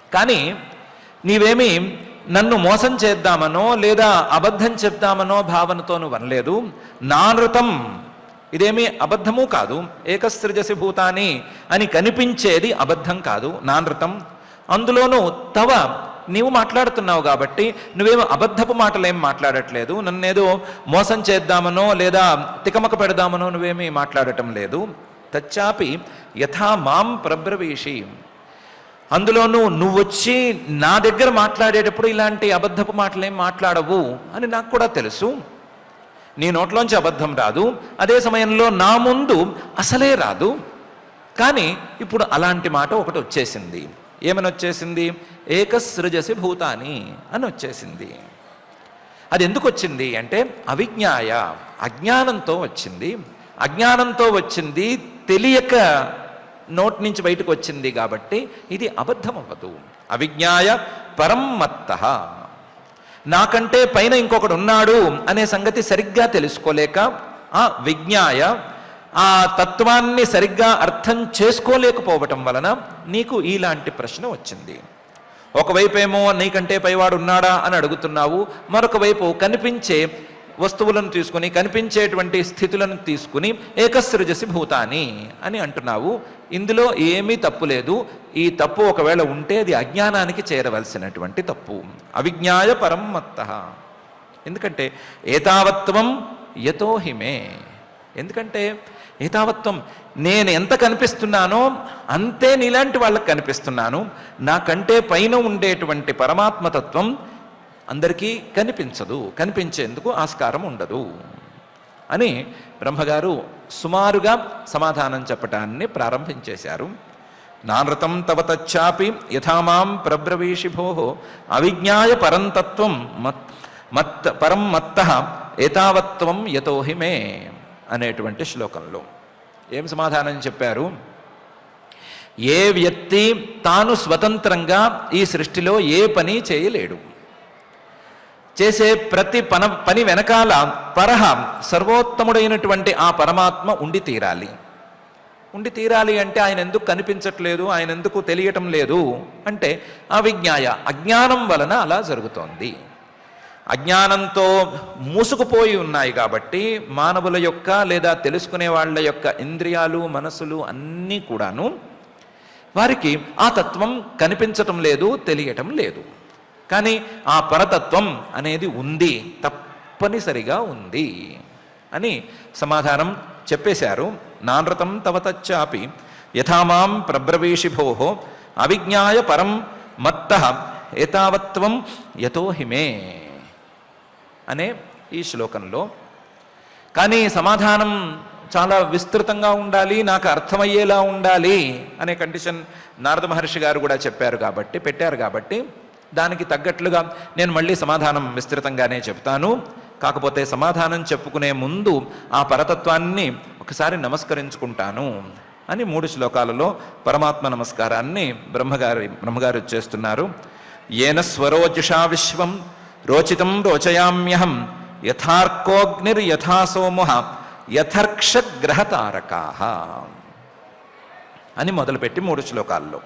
కానీ నీవేమి నన్ను మోసం చేద్దామనో లేదా అబద్ధం చెప్దామనో భావనతో నువ్వు అనలేదు నా నృతం ఇదేమీ అబద్ధము కాదు ఏకసృజసి భూతాని అని కనిపించేది అబద్ధం కాదు నా నృతం అందులోనూ తవ నీవు మాట్లాడుతున్నావు కాబట్టి నువ్వేమో అబద్ధపు మాటలేం మాట్లాడట్లేదు నన్నేదో మోసం చేద్దామనో లేదా తికమక పెడదామనో నువ్వేమీ మాట్లాడటం లేదు తచ్చాపి యథా మాం ప్రబ్రవీషి అందులోనూ నువ్వు వచ్చి నా దగ్గర మాట్లాడేటప్పుడు ఇలాంటి అబద్ధపు మాటలేం మాట్లాడవు అని నాకు కూడా తెలుసు నీ నోట్లోంచి అబద్ధం రాదు అదే సమయంలో నా ముందు అసలే రాదు కానీ ఇప్పుడు అలాంటి మాట ఒకటి వచ్చేసింది ఏమని వచ్చేసింది ఏకసృజసి భూతాని అని వచ్చేసింది అది ఎందుకు వచ్చింది అంటే అవిజ్ఞాయ అజ్ఞానంతో వచ్చింది అజ్ఞానంతో వచ్చింది తెలియక నోట్ నుంచి బయటకు వచ్చింది కాబట్టి ఇది అబద్ధం అవ్వదు అవిజ్ఞాయ పరం మత్త నాకంటే పైన ఇంకొకడు ఉన్నాడు అనే సంగతి సరిగ్గా తెలుసుకోలేక ఆ విజ్ఞాయ ఆ తత్వాన్ని సరిగ్గా అర్థం చేసుకోలేకపోవటం వలన నీకు ఇలాంటి ప్రశ్న వచ్చింది ఒకవైపేమో నీకంటే పైవాడు ఉన్నాడా అని అడుగుతున్నావు మరొక వైపు కనిపించే వస్తువులను తీసుకుని కనిపించేటువంటి స్థితులను తీసుకుని ఏకసృజసి భూతాని అని అంటున్నావు ఇందులో ఏమీ తప్పు లేదు ఈ తప్పు ఒకవేళ ఉంటే అది అజ్ఞానానికి చేరవలసినటువంటి తప్పు అవిజ్ఞాయ పరం మత్త ఎందుకంటే ఏతావత్వం యతో హిమే ఎందుకంటే ఏతావత్వం నేను ఎంత కనిపిస్తున్నానో అంతే నీలాంటి వాళ్ళకి కనిపిస్తున్నాను నాకంటే పైన ఉండేటువంటి పరమాత్మతత్వం అందరికీ కనిపించదు కనిపించేందుకు ఆస్కారం ఉండదు అని బ్రహ్మగారు సుమారుగా సమాధానం చెప్పటాన్ని ప్రారంభించేశారు నానృతం తవ తచ్చాపి యథామాం ప్రబ్రవీషి భో అవిజ్ఞాయ పరంతత్వం మత్ మత్ పరం మత్త ఏతావత్వం యతోహి మే అనేటువంటి శ్లోకంలో ఏం సమాధానం చెప్పారు ఏ వ్యక్తి తాను స్వతంత్రంగా ఈ సృష్టిలో ఏ పని చేయలేడు చేసే ప్రతి పన పని వెనకాల పరహ సర్వోత్తముడైనటువంటి ఆ పరమాత్మ ఉండి తీరాలి ఉండి తీరాలి అంటే ఆయన ఎందుకు కనిపించట్లేదు ఆయన ఎందుకు తెలియటం లేదు అంటే అవిజ్ఞాయ అజ్ఞానం వలన అలా జరుగుతోంది అజ్ఞానంతో మూసుకుపోయి ఉన్నాయి కాబట్టి మానవుల యొక్క లేదా తెలుసుకునే వాళ్ళ యొక్క ఇంద్రియాలు మనసులు అన్నీ కూడాను వారికి ఆ తత్వం కనిపించటం లేదు తెలియటం లేదు కానీ ఆ పరతత్వం అనేది ఉంది తప్పనిసరిగా ఉంది అని సమాధానం చెప్పేశారు నానృతం తవతచ్చాపి యథామాం ప్రబ్రవీషి భోహో అవిజ్ఞాయ పరం మత్త ఏతావత్వం యతో హిమే అనే ఈ శ్లోకంలో కానీ సమాధానం చాలా విస్తృతంగా ఉండాలి నాకు అర్థమయ్యేలా ఉండాలి అనే కండిషన్ నారద మహర్షి గారు కూడా చెప్పారు కాబట్టి పెట్టారు కాబట్టి దానికి తగ్గట్లుగా నేను మళ్ళీ సమాధానం విస్తృతంగానే చెప్తాను కాకపోతే సమాధానం చెప్పుకునే ముందు ఆ పరతత్వాన్ని ఒకసారి నమస్కరించుకుంటాను అని మూడు శ్లోకాలలో పరమాత్మ నమస్కారాన్ని బ్రహ్మగారి బ్రహ్మగారు చేస్తున్నారు ఏన స్వరోజుషా విశ్వం రోచితం రోచయామ్యహం యథార్కోగ్నిర్యథా సోముహ యథర్క్షగ్రహతారకా అని మొదలుపెట్టి మూడు శ్లోకాల్లో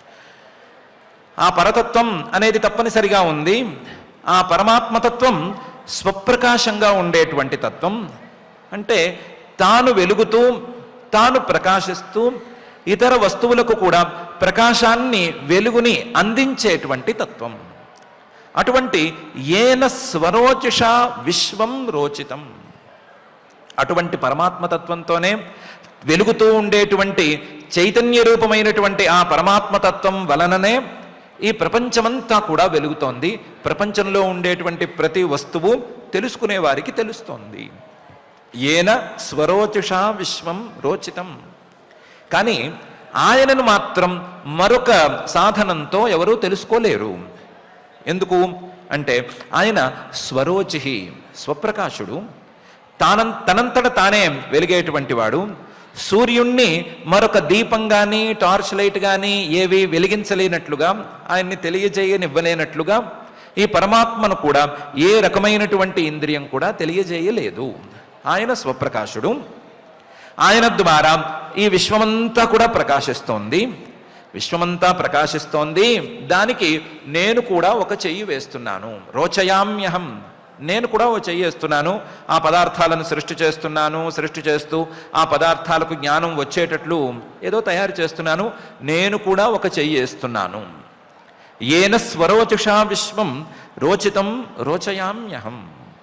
ఆ పరతత్వం అనేది తప్పనిసరిగా ఉంది ఆ పరమాత్మతత్వం స్వప్రకాశంగా ఉండేటువంటి తత్వం అంటే తాను వెలుగుతూ తాను ప్రకాశిస్తూ ఇతర వస్తువులకు కూడా ప్రకాశాన్ని వెలుగుని అందించేటువంటి తత్వం అటువంటి ఏన స్వరోచిష విశ్వం రోచితం అటువంటి పరమాత్మతత్వంతోనే వెలుగుతూ ఉండేటువంటి చైతన్య రూపమైనటువంటి ఆ పరమాత్మతత్వం వలననే ఈ ప్రపంచమంతా కూడా వెలుగుతోంది ప్రపంచంలో ఉండేటువంటి ప్రతి వస్తువు తెలుసుకునే వారికి తెలుస్తోంది ఏన స్వరోచిషా విశ్వం రోచితం కానీ ఆయనను మాత్రం మరొక సాధనంతో ఎవరూ తెలుసుకోలేరు ఎందుకు అంటే ఆయన స్వరోచి స్వప్రకాశుడు తానం తనంతట తానే వెలిగేటువంటి వాడు సూర్యుణ్ణి మరొక దీపం కానీ టార్చ్ లైట్ కానీ ఏవి వెలిగించలేనట్లుగా ఆయన్ని తెలియజేయనివ్వలేనట్లుగా ఈ పరమాత్మను కూడా ఏ రకమైనటువంటి ఇంద్రియం కూడా తెలియజేయలేదు ఆయన స్వప్రకాశుడు ఆయన ద్వారా ఈ విశ్వమంతా కూడా ప్రకాశిస్తోంది విశ్వమంతా ప్రకాశిస్తోంది దానికి నేను కూడా ఒక చెయ్యి వేస్తున్నాను రోచయామ్యహం నేను కూడా ఓ చెయ్యి వేస్తున్నాను ఆ పదార్థాలను సృష్టి చేస్తున్నాను సృష్టి చేస్తూ ఆ పదార్థాలకు జ్ఞానం వచ్చేటట్లు ఏదో తయారు చేస్తున్నాను నేను కూడా ఒక చెయ్యి వేస్తున్నాను ఏన స్వరోచుషా విశ్వం రోచితం రోచయామ్యహం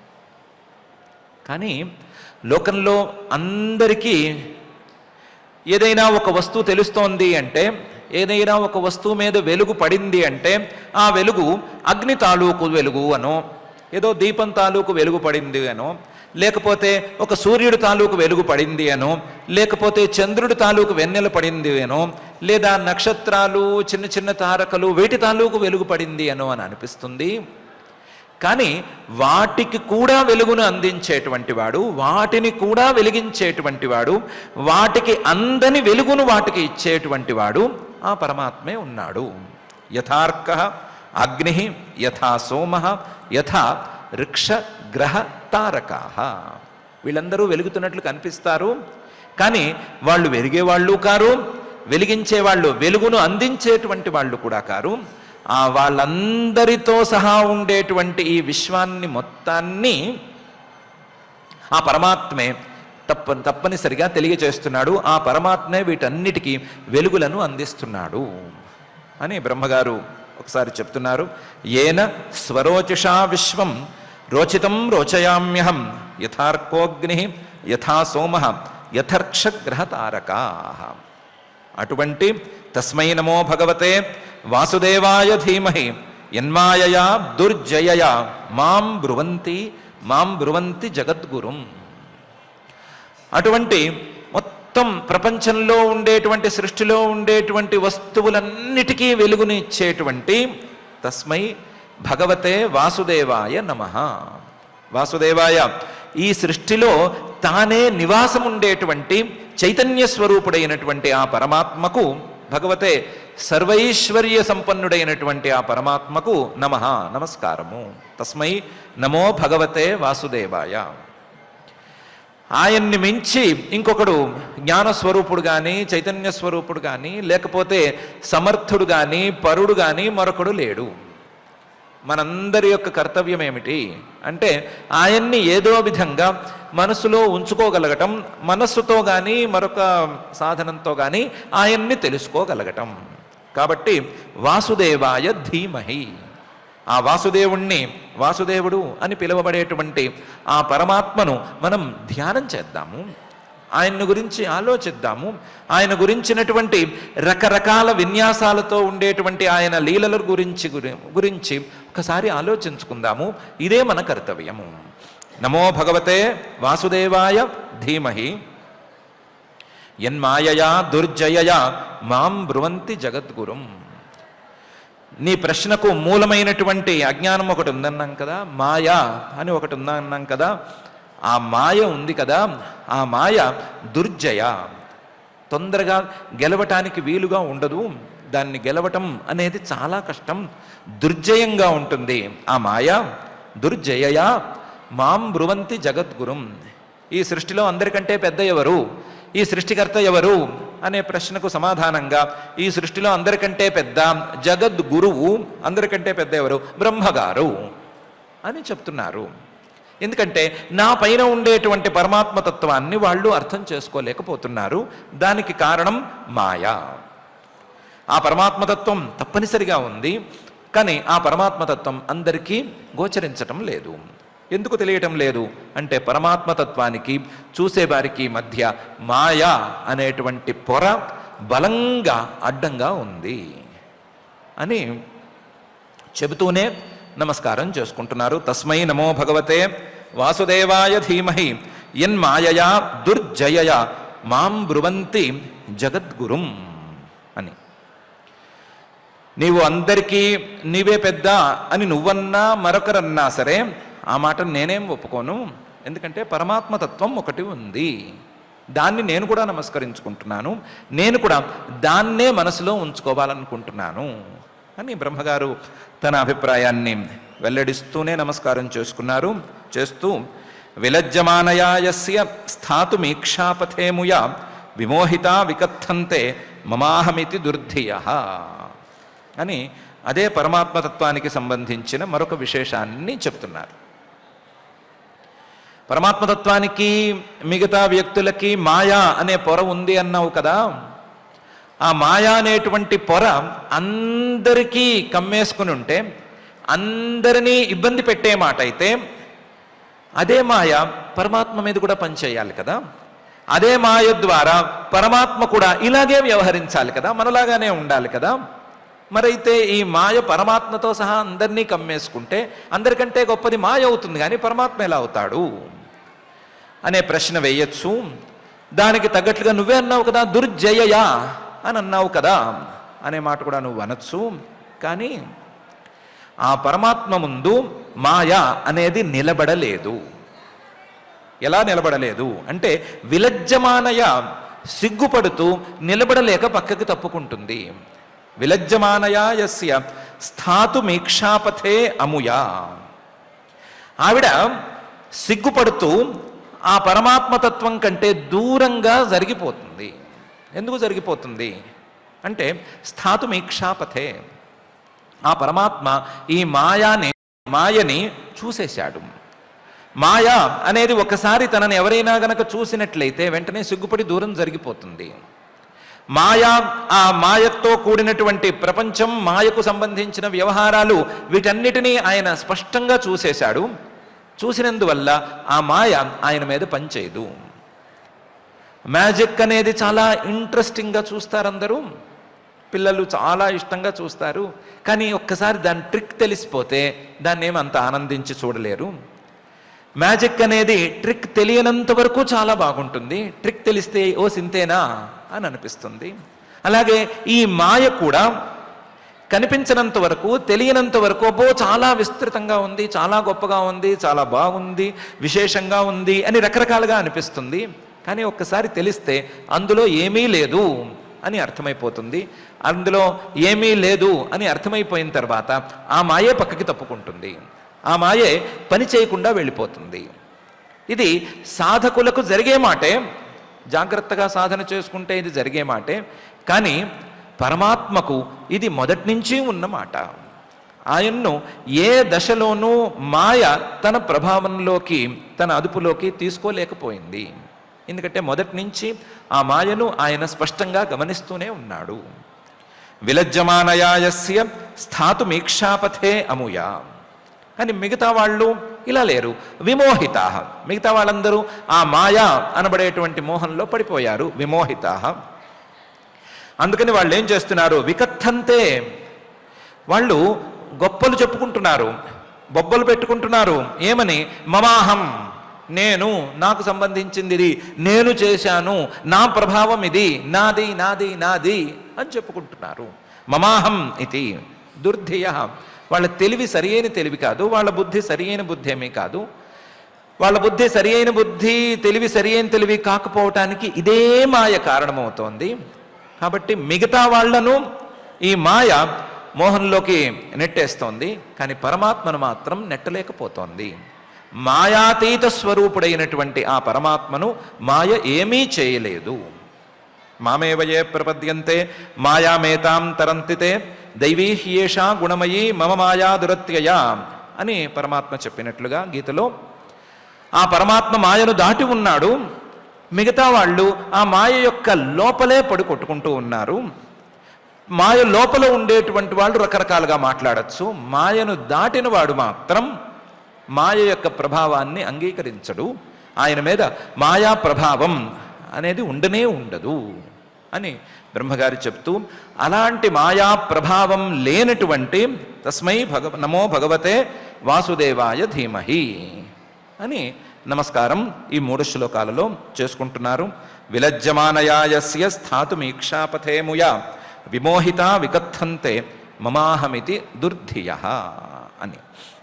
కానీ లోకంలో అందరికీ ఏదైనా ఒక వస్తువు తెలుస్తోంది అంటే ఏదైనా ఒక వస్తువు మీద వెలుగు పడింది అంటే ఆ వెలుగు అగ్ని తాలూకు వెలుగు అనో ఏదో దీపం తాలూకు వెలుగు పడింది అనో లేకపోతే ఒక సూర్యుడు తాలూకు వెలుగు పడింది అనో లేకపోతే చంద్రుడి తాలూకు వెన్నెల పడింది అనో లేదా నక్షత్రాలు చిన్న చిన్న తారకలు వేటి తాలూకు వెలుగు పడింది అనో అని అనిపిస్తుంది కానీ వాటికి కూడా వెలుగును అందించేటువంటి వాడు వాటిని కూడా వెలిగించేటువంటి వాడు వాటికి అందని వెలుగును వాటికి ఇచ్చేటువంటి వాడు ఆ పరమాత్మే ఉన్నాడు యథార్క అగ్ని యథా సోమ యథా వృక్ష గ్రహ తారకా వీళ్ళందరూ వెలుగుతున్నట్లు కనిపిస్తారు కానీ వాళ్ళు వెలిగే వాళ్ళు కారు వెలిగించే వాళ్ళు వెలుగును అందించేటువంటి వాళ్ళు కూడా కారు ఆ వాళ్ళందరితో సహా ఉండేటువంటి ఈ విశ్వాన్ని మొత్తాన్ని ఆ పరమాత్మే తప్ప తప్పనిసరిగా తెలియజేస్తున్నాడు ఆ పరమాత్మే వీటన్నిటికీ వెలుగులను అందిస్తున్నాడు అని బ్రహ్మగారు ఒకసారి చెప్తున్నారు ఏన స్వరోచిషా విశ్వం రోచితం రోచయామ్యహం యథార్కోగ్ని యథా సోమ యథర్క్షగ్రహ తారకా అటువంటి తస్మై నమో భగవతే వాసుదేవాయ ధీమహి యన్మాయయా దుర్జయయా మాం బ్రువంతి మాం బ్రువంతి జగద్గురుం అటువంటి మొత్తం ప్రపంచంలో ఉండేటువంటి సృష్టిలో ఉండేటువంటి వస్తువులన్నిటికీ వెలుగుని ఇచ్చేటువంటి తస్మై భగవతే వాసుదేవాయ నమ వాసుదేవాయ ఈ సృష్టిలో తానే నివాసం ఉండేటువంటి చైతన్య స్వరూపుడైనటువంటి ఆ పరమాత్మకు భగవతే సర్వైశ్వర్య సంపన్నుడైనటువంటి ఆ పరమాత్మకు నమ నమస్కారము తస్మై నమో భగవతే వాసుదేవాయ ఆయన్ని మించి ఇంకొకడు జ్ఞానస్వరూపుడు కానీ చైతన్య స్వరూపుడు కానీ లేకపోతే సమర్థుడు కానీ పరుడు కానీ మరొకడు లేడు మనందరి యొక్క కర్తవ్యం ఏమిటి అంటే ఆయన్ని ఏదో విధంగా మనసులో ఉంచుకోగలగటం మనస్సుతో కానీ మరొక సాధనంతో కానీ ఆయన్ని తెలుసుకోగలగటం కాబట్టి వాసుదేవాయ ధీమహి ఆ వాసుదేవుణ్ణి వాసుదేవుడు అని పిలువబడేటువంటి ఆ పరమాత్మను మనం ధ్యానం చేద్దాము ఆయన గురించి ఆలోచిద్దాము ఆయన గురించినటువంటి రకరకాల విన్యాసాలతో ఉండేటువంటి ఆయన లీలల గురించి గురి- గురించి ఒకసారి ఆలోచించుకుందాము ఇదే మన కర్తవ్యము నమో భగవతే వాసుదేవాయ ధీమహి యన్మాయయా దుర్జయయా మాం బ్రువంతి జగద్గురుం నీ ప్రశ్నకు మూలమైనటువంటి అజ్ఞానం ఒకటి ఉందన్నాం కదా మాయ అని ఒకటి ఉందన్నాం కదా ఆ మాయ ఉంది కదా ఆ మాయ దుర్జయ తొందరగా గెలవటానికి వీలుగా ఉండదు దాన్ని గెలవటం అనేది చాలా కష్టం దుర్జయంగా ఉంటుంది ఆ మాయ దుర్జయయా మాం బ్రువంతి జగద్గురుం ఈ సృష్టిలో అందరికంటే పెద్ద ఎవరు ఈ సృష్టికర్త ఎవరు అనే ప్రశ్నకు సమాధానంగా ఈ సృష్టిలో అందరికంటే పెద్ద జగద్గురువు అందరికంటే పెద్ద ఎవరు బ్రహ్మగారు అని చెప్తున్నారు ఎందుకంటే నా పైన ఉండేటువంటి పరమాత్మతత్వాన్ని వాళ్ళు అర్థం చేసుకోలేకపోతున్నారు దానికి కారణం మాయా ఆ పరమాత్మతత్వం తప్పనిసరిగా ఉంది కానీ ఆ పరమాత్మతత్వం అందరికీ గోచరించటం లేదు ఎందుకు తెలియటం లేదు అంటే పరమాత్మతత్వానికి చూసేవారికి మధ్య మాయా అనేటువంటి పొర బలంగా అడ్డంగా ఉంది అని చెబుతూనే నమస్కారం చేసుకుంటున్నారు తస్మై నమో భగవతే వాసుదేవాయ ధీమహి యన్మాయయా దుర్జయయా మాం బ్రువంతి జగద్గురుం అని నీవు అందరికీ నీవే పెద్ద అని నువ్వన్నా మరొకరన్నా సరే ఆ మాట నేనేం ఒప్పుకోను ఎందుకంటే పరమాత్మతత్వం ఒకటి ఉంది దాన్ని నేను కూడా నమస్కరించుకుంటున్నాను నేను కూడా దాన్నే మనసులో ఉంచుకోవాలనుకుంటున్నాను అని బ్రహ్మగారు తన అభిప్రాయాన్ని వెల్లడిస్తూనే నమస్కారం చేసుకున్నారు చేస్తూ విలజ్జమానయాయస్య స్థాతుమీక్షాపథేముయ విమోహిత వికథంతే మమాహమితి దుర్ధియ అని అదే పరమాత్మతత్వానికి సంబంధించిన మరొక విశేషాన్ని చెప్తున్నారు పరమాత్మతత్వానికి మిగతా వ్యక్తులకి మాయా అనే పొర ఉంది అన్నావు కదా ఆ మాయా అనేటువంటి పొర అందరికీ కమ్మేసుకుని ఉంటే అందరినీ ఇబ్బంది పెట్టే మాట అయితే అదే మాయ పరమాత్మ మీద కూడా పనిచేయాలి కదా అదే మాయ ద్వారా పరమాత్మ కూడా ఇలాగే వ్యవహరించాలి కదా మనలాగానే ఉండాలి కదా మరైతే ఈ మాయ పరమాత్మతో సహా అందరినీ కమ్మేసుకుంటే అందరికంటే గొప్పది మాయ అవుతుంది కానీ పరమాత్మ ఎలా అవుతాడు అనే ప్రశ్న వేయచ్చు దానికి తగ్గట్లుగా నువ్వే అన్నావు కదా దుర్జయయా అని అన్నావు కదా అనే మాట కూడా నువ్వు అనొచ్చు కానీ ఆ పరమాత్మ ముందు మాయ అనేది నిలబడలేదు ఎలా నిలబడలేదు అంటే విలజ్జమానయ సిగ్గుపడుతూ నిలబడలేక పక్కకి తప్పుకుంటుంది విలజ్జమానయా యస్య స్థాతుమీక్షాపథే అముయా ఆవిడ సిగ్గుపడుతూ ఆ పరమాత్మతత్వం కంటే దూరంగా జరిగిపోతుంది ఎందుకు జరిగిపోతుంది అంటే స్థాతుమీక్షాపథే ఆ పరమాత్మ ఈ మాయాని మాయని చూసేశాడు మాయ అనేది ఒకసారి తనని ఎవరైనా గనక చూసినట్లయితే వెంటనే సిగ్గుపడి దూరం జరిగిపోతుంది మాయ ఆ మాయతో కూడినటువంటి ప్రపంచం మాయకు సంబంధించిన వ్యవహారాలు వీటన్నిటినీ ఆయన స్పష్టంగా చూసేశాడు చూసినందువల్ల ఆ మాయ ఆయన మీద పనిచేయదు మ్యాజిక్ అనేది చాలా ఇంట్రెస్టింగ్గా చూస్తారు అందరూ పిల్లలు చాలా ఇష్టంగా చూస్తారు కానీ ఒక్కసారి దాని ట్రిక్ తెలిసిపోతే దాన్ని ఏమంత ఆనందించి చూడలేరు మ్యాజిక్ అనేది ట్రిక్ తెలియనంత వరకు చాలా బాగుంటుంది ట్రిక్ తెలిస్తే ఓ సింతేనా అని అనిపిస్తుంది అలాగే ఈ మాయ కూడా కనిపించినంత వరకు తెలియనంత వరకు అబ్బో చాలా విస్తృతంగా ఉంది చాలా గొప్పగా ఉంది చాలా బాగుంది విశేషంగా ఉంది అని రకరకాలుగా అనిపిస్తుంది కానీ ఒక్కసారి తెలిస్తే అందులో ఏమీ లేదు అని అర్థమైపోతుంది అందులో ఏమీ లేదు అని అర్థమైపోయిన తర్వాత ఆ మాయే పక్కకి తప్పుకుంటుంది ఆ మాయే పని చేయకుండా వెళ్ళిపోతుంది ఇది సాధకులకు జరిగే మాటే జాగ్రత్తగా సాధన చేసుకుంటే ఇది జరిగే మాటే కానీ పరమాత్మకు ఇది మొదటి నుంచి ఉన్న మాట ఆయన్ను ఏ దశలోనూ మాయ తన ప్రభావంలోకి తన అదుపులోకి తీసుకోలేకపోయింది ఎందుకంటే మొదటి నుంచి ఆ మాయను ఆయన స్పష్టంగా గమనిస్తూనే ఉన్నాడు విలజ్జమానయాయస్య స్థాతుమీక్షాపథే అముయా కానీ మిగతా వాళ్ళు ఇలా లేరు విమోహిత మిగతా వాళ్ళందరూ ఆ మాయా అనబడేటువంటి మోహంలో పడిపోయారు విమోహిత అందుకని వాళ్ళు ఏం చేస్తున్నారు వికత్తంతే వాళ్ళు గొప్పలు చెప్పుకుంటున్నారు బొబ్బలు పెట్టుకుంటున్నారు ఏమని మమాహం నేను నాకు సంబంధించింది ఇది నేను చేశాను నా ప్రభావం ఇది నాది నాది నాది అని చెప్పుకుంటున్నారు మమాహం ఇది దుర్ధియ వాళ్ళ తెలివి సరియైన తెలివి కాదు వాళ్ళ బుద్ధి సరియైన బుద్ధి ఏమీ కాదు వాళ్ళ బుద్ధి సరియైన బుద్ధి తెలివి సరియైన తెలివి కాకపోవటానికి ఇదే మాయ కారణమవుతోంది కాబట్టి మిగతా వాళ్లను ఈ మాయ మోహంలోకి నెట్టేస్తోంది కానీ పరమాత్మను మాత్రం నెట్టలేకపోతోంది మాయాతీత స్వరూపుడైనటువంటి ఆ పరమాత్మను మాయ ఏమీ చేయలేదు మామేవయే ప్రపద్యంతే మాయామేతాం తరంతితే దైవీ హ్యేషా గుణమయీ మమ మాయా దురత్యయ అని పరమాత్మ చెప్పినట్లుగా గీతలో ఆ పరమాత్మ మాయను దాటి ఉన్నాడు మిగతా వాళ్ళు ఆ మాయ యొక్క లోపలే పడి కొట్టుకుంటూ ఉన్నారు మాయ లోపల ఉండేటువంటి వాళ్ళు రకరకాలుగా మాట్లాడచ్చు మాయను దాటిన వాడు మాత్రం మాయ యొక్క ప్రభావాన్ని అంగీకరించడు ఆయన మీద మాయా ప్రభావం అనేది ఉండనే ఉండదు అని బ్రహ్మగారి చెప్తూ అలాంటి మాయా ప్రభావం లేనటువంటి తస్మై భగవ నమో భగవతే వాసుదేవాయ ధీమహి అని నమస్కారం ఈ మూడు శ్లోకాలలో చేసుకుంటున్నారు విలజ్జమానయాయస్య స్థాతుమీక్షాపథేముయా విమోహిత వికథంతే మమాహమితి దుర్ధియ అని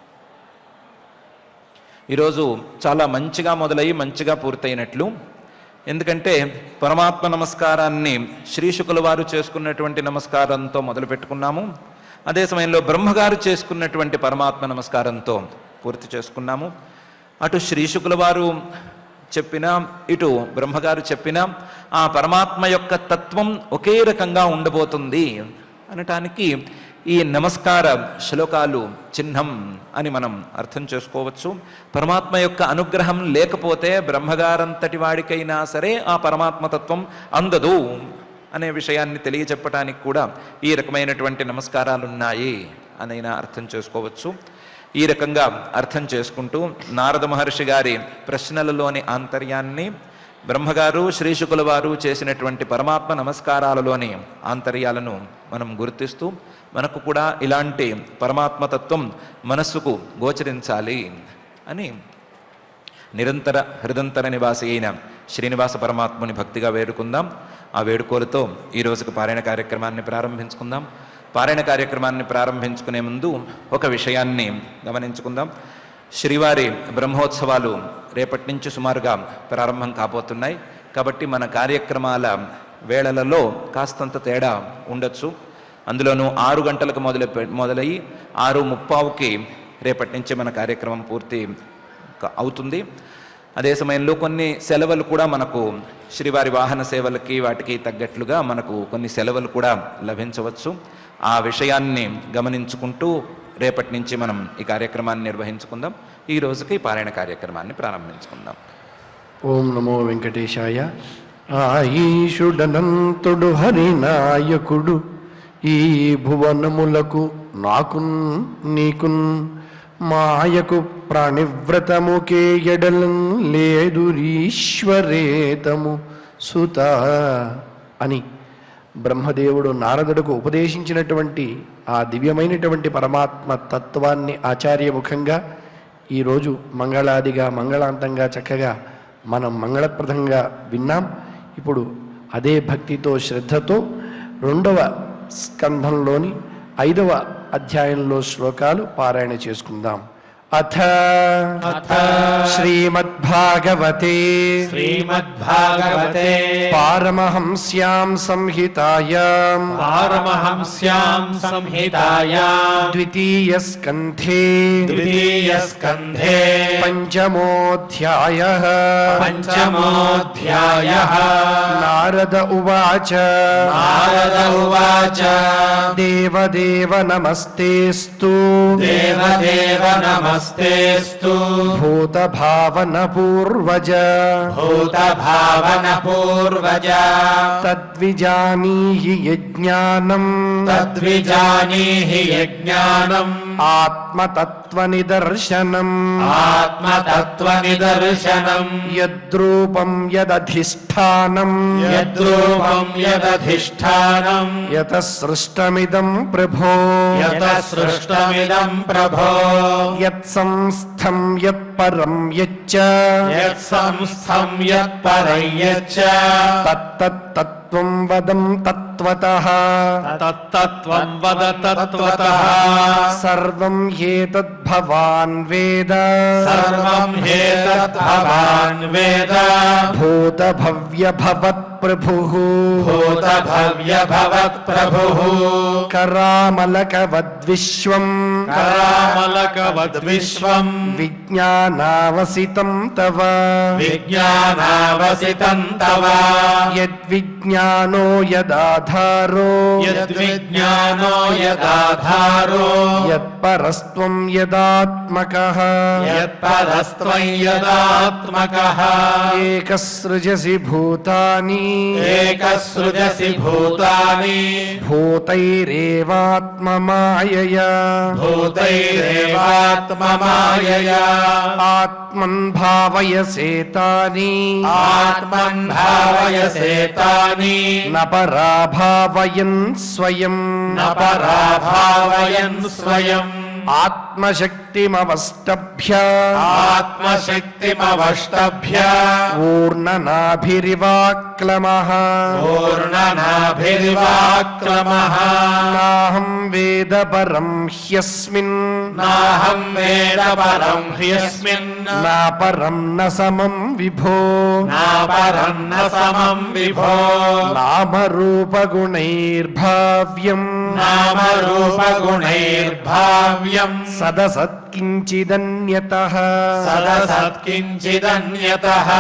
ఈరోజు చాలా మంచిగా మొదలయ్యి మంచిగా పూర్తయినట్లు ఎందుకంటే పరమాత్మ నమస్కారాన్ని శ్రీశుకుల వారు చేసుకున్నటువంటి నమస్కారంతో మొదలు పెట్టుకున్నాము అదే సమయంలో బ్రహ్మగారు చేసుకున్నటువంటి పరమాత్మ నమస్కారంతో పూర్తి చేసుకున్నాము అటు శ్రీశుకుల వారు చెప్పినా ఇటు బ్రహ్మగారు చెప్పినా ఆ పరమాత్మ యొక్క తత్వం ఒకే రకంగా ఉండబోతుంది అనటానికి ఈ నమస్కార శ్లోకాలు చిహ్నం అని మనం అర్థం చేసుకోవచ్చు పరమాత్మ యొక్క అనుగ్రహం లేకపోతే బ్రహ్మగారంతటి వాడికైనా సరే ఆ పరమాత్మతత్వం అందదు అనే విషయాన్ని తెలియచెప్పటానికి కూడా ఈ రకమైనటువంటి నమస్కారాలు ఉన్నాయి అనైనా అర్థం చేసుకోవచ్చు ఈ రకంగా అర్థం చేసుకుంటూ నారద మహర్షి గారి ప్రశ్నలలోని ఆంతర్యాన్ని బ్రహ్మగారు శ్రీశుకుల వారు చేసినటువంటి పరమాత్మ నమస్కారాలలోని ఆంతర్యాలను మనం గుర్తిస్తూ మనకు కూడా ఇలాంటి పరమాత్మతత్వం మనస్సుకు గోచరించాలి అని నిరంతర హృదంతర నివాసి అయిన శ్రీనివాస పరమాత్ముని భక్తిగా వేడుకుందాం ఆ వేడుకోలతో ఈ రోజుకు పారాయణ కార్యక్రమాన్ని ప్రారంభించుకుందాం పారాయణ కార్యక్రమాన్ని ప్రారంభించుకునే ముందు ఒక విషయాన్ని గమనించుకుందాం శ్రీవారి బ్రహ్మోత్సవాలు రేపటి నుంచి సుమారుగా ప్రారంభం కాబోతున్నాయి కాబట్టి మన కార్యక్రమాల వేళలలో కాస్తంత తేడా ఉండొచ్చు అందులోనూ ఆరు గంటలకు మొదలు మొదలయ్యి ఆరు ముప్పావుకి రేపటి నుంచి మన కార్యక్రమం పూర్తి క- అవుతుంది అదే సమయంలో కొన్ని సెలవులు కూడా మనకు శ్రీవారి వాహన సేవలకి వాటికి తగ్గట్లుగా మనకు కొన్ని సెలవులు కూడా లభించవచ్చు ఆ విషయాన్ని గమనించుకుంటూ రేపటి నుంచి మనం ఈ కార్యక్రమాన్ని నిర్వహించుకుందాం ఈ రోజుకి ఈ పారాయణ కార్యక్రమాన్ని ప్రారంభించుకుందాం ఓం నమో వెంకటేశాయ ఆయుషుడనంతుడు హరినాయకుడు ఈ భువనములకు నాకున్ నీకున్ మాయకు ప్రాణివ్రతముకే ఎడలం లేదురీశ్వరేతము సుత అని బ్రహ్మదేవుడు నారదుడుకు ఉపదేశించినటువంటి ఆ దివ్యమైనటువంటి పరమాత్మ తత్వాన్ని ఆచార్యముఖంగా ఈరోజు మంగళాదిగా మంగళాంతంగా చక్కగా మనం మంగళప్రదంగా విన్నాం ఇప్పుడు అదే భక్తితో శ్రద్ధతో రెండవ స్కంధంలోని ఐదవ అధ్యాయంలో శ్లోకాలు పారాయణ చేసుకుందాం అథ అథ శ్రీమద్భాగవతే శ్రీమద్భాగవతే పారమహంస్యాం సంహితాయాం పారమహంస్యాం సంహితాయాం ద్వితీయ స్కంధే ద్వితీయస్కంధే పంచమోధ్యాయ పంచమోऽధ్యాయः నారద ఉవాచ నారద ఉవాచ దేవదేవ నమస్తేస్తు దేవదేవ నమస్తేస్తు భూతభావన పూర్వజ భూతభావన పూర్వజ తద్విజానీహి యజ్ఞానం తద్విజానీహి యజ్ఞానం ఆత్మతత్వనిదర్శనం ఆత్మతత్వనిదర్శనం యద్రూపం యదధిష్టానం యద్రూపం యదధిష్టానం యత సృష్టమిదం ప్రభో యత సృష్టమిదం ప్రభో యత్సంస్థం యత్పరం యచ్చ యత్సంస్థం యత్పరం యచ్చ తత్తత్తత్వం వదం తత్వతః తత్తత్వం వద తత్వతః సర్వం ఏతద్భవాన్ వేద సర్వం హేతద్భవాన్ వేద భూత భవ్య భవత్ ప్రభుః భూత భవ్య భవత్ ప్రభుః కరామలకవద్విశ్వం కరామలకవద్విశ్వం విజ్ఞానావసితం తవ విజ్ఞానావసితం తవ యద్విజ్ఞానో యదాధారో యద్విజ్ఞానో యదాధారో యత్పరస్త్వం యదాత్మకః యత్పరస్త్వం యదాత్మకః ఏకసృజసి భూతాని ఏకసృజసి భూతాని భూతైరేవాత్మమాయయా భూతైరేవాత్మమాయయా ఆత్మన్ భావయసేతాని ఆత్మన్ భావయసేతాని న పరాభావయన్ స్వయం న పరాభావయన్ స్వయం ఆత్మశక్తిమవష్టభ్య ఆత్మశక్తిమవష్టభ్య ఊర్ణనాభిరివాక్లమః పూర్ణనాభిరివాక్రమః నాహం వేద పరం హ్యస్మిన్ నాహం వేద పరం హ్యస్మిన్ నా పరం న సమం విభో నా పరం న సమం విభో నామరూపగుణైర్భావ్యం నామరూపగుణైర్భావ్యం సదసత్ సదసత్కించిదన్యతః సదసత్కించిదన్యతః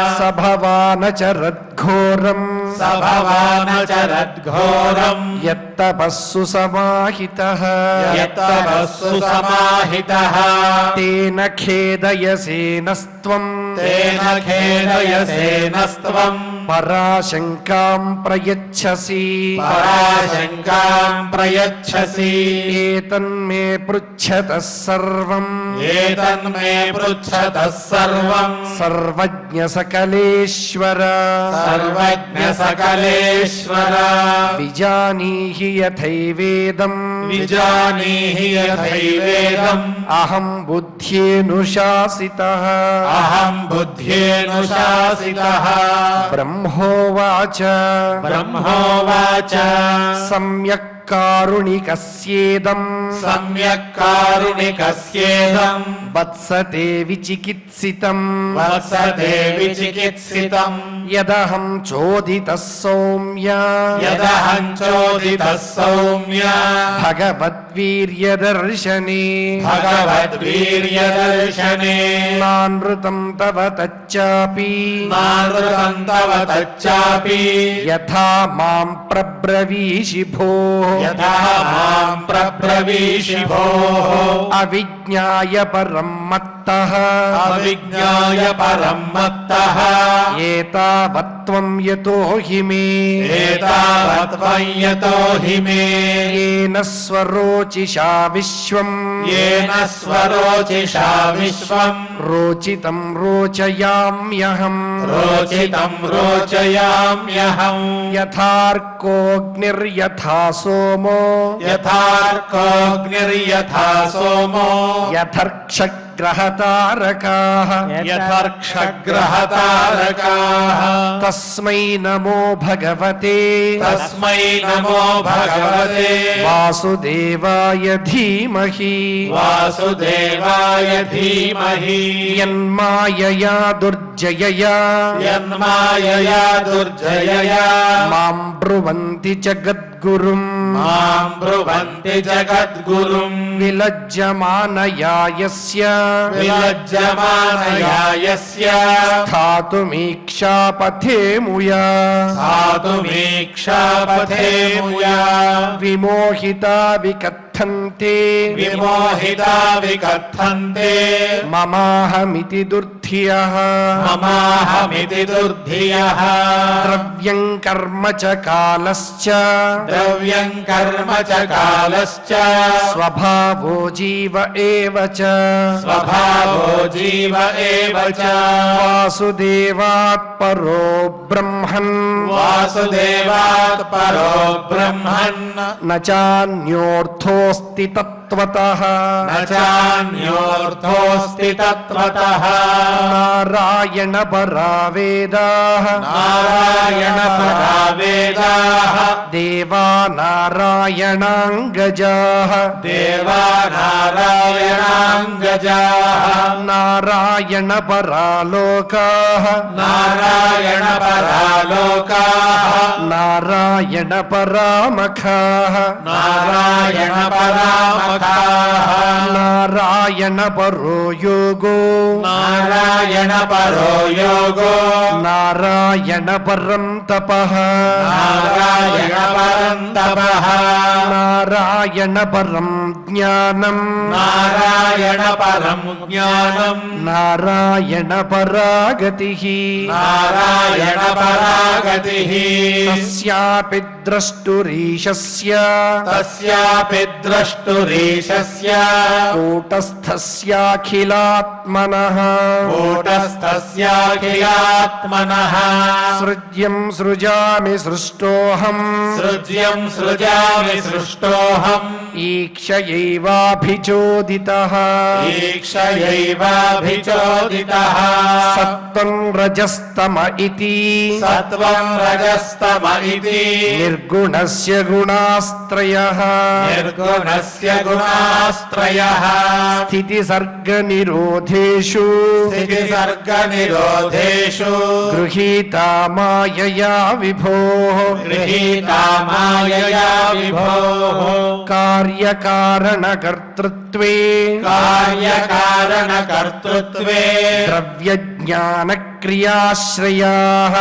సభవానచరద్ఘోరం సభవానచరద్ఘోరం యత్తపస్సు సమాహితః యత్తవస్సు సమాహితః తేన ఖేదయసేనస్త్వం తేన ఖేదయసేనస్త్వం పరాశంకాం ప్రయచ్చసి పరాశంకాం ప్రయచ్చసి ఏతన్మే పృచ్ఛతः సర్వం ఏతన్మే పృచ్ఛతः సర్వం సర్వజ్ఞ సకలేశ్వర సర్వజ్ఞ సకలేశ్వర విజానీహి యథైవేదం విజానీహి యథైవేదం అహం బుద్ధ్యేనుశాసితః అహం బుద్ధ్యేనుశాసితః బ్రహ్మోవాచ బ్రహ్మోవాచ సమ్యక్ కారుణికస్యేదం సమ్యక్ కారుణికస్యేదం వత్సతే విచికిత్సితం వత్సతే విచికిత్సితం యదహం చోదితः సౌమ్య యదహం చోదితः సౌమ్య భగవద్వీర్యదర్శనే భగవద్వీర్యదర్శనే నానృతం తవ తచ్చాపి నానృతం తవ తచ్చాపి యథా మాం ప్రబ్రవీషి భో యథా మాం ప్రబ్రవీషి భోः అవిజ్ఞాయ పరం మత్తః అవిజ్ఞాయ పరం మత్తః ఏతావత్వం యతో హి మే ఏతావత్వం యతో హి మే येन स्वरोचिषा विश्वम् येन स्वरोचिषा विश्वम् रोचितं रोचयाम्यहम् रोचितं रोचयाम्यहम् यथार्कोऽग्निर्यथा सोमो यथार्कोऽग्निर्यथा सोमो यथर्क्षग्रहतारकाः यथर्क्षग्रहतारकाः तस्मै नमो भगवते तस्मै नमो भगवते वासुदेवाय धीमहि वासुदेवाय धीमहि यन्मायया दुर्जयया यन्मायया दुर्जयया मां ब्रुवन्ति जगद्गुरुम् मां ब्रुवन्ति जगद्गुरुम् विलज्जमानया यस्य विलज्जमानया यस्य स्थातुमीक्षापथे मुया स्थातुमीक्षापथे मुया विमोहिता विकथन्ते विमोहिता विकथन्ते ममाहमिति दुर्धियः ममाहमिति दुर्धियः द्रव्यं कर्म च कालश्च द्रव्यम् कर्म च कालश्च स्वभावो जीव एव च स्वभावो जीव एव च वासुदेवात् परो ब्रह्मन् वासुदेवात् परो ब्रह्मन् न चान्योऽर्थोऽस्ति तत्त्वतः न चान्योऽर्थोऽस्ति तत्त्वतः नारायण परा वेदाः नारायणपरा वेदाः देवा नारायणाङ्गजाः देवा नारायणाङ्गजाः नारायण परा लोकाः नारायणपरा लोकाः नारायण परामखाः नारायणपरामखाः नारायण परो योगो नारायणपरो योगो नारायण परं तपः नारायणपरम् तपः नारायण परं ज्ञानम् नारायणपरम् ज्ञानम् नारायण परागतिः नारायणपरागतिः तस्यापि द्रष्टुरीशस्य तस्यापि द्रष्टुरीशस्य कूटस्थस्याखिलात्मनः कूटस्थस्याखिलात्मनः सृज्यं सृजामि सृष्टोऽहम् सृज्यम् सृजामि सृष्टोऽहम् ईक्षयैवाभिचोदितः ईक्षयैवाभिचोदितः सत्त्वं रजस्तम इति सत्त्वम् रजस्तम इति निर्गुणस्य गुणास्त्रयः निर्गुणस्य गुणास्त्रयः स्थितिसर्गनिरोधेषु स्थितिसर्ग निरोधेषु गृहीता मायया विभोः गृहीता मायया विभोः कार्यकारणकर्तृत्वे कार्यकारणकर्तृत्वे द्रव्यज्ञानक्रियाश्रयाः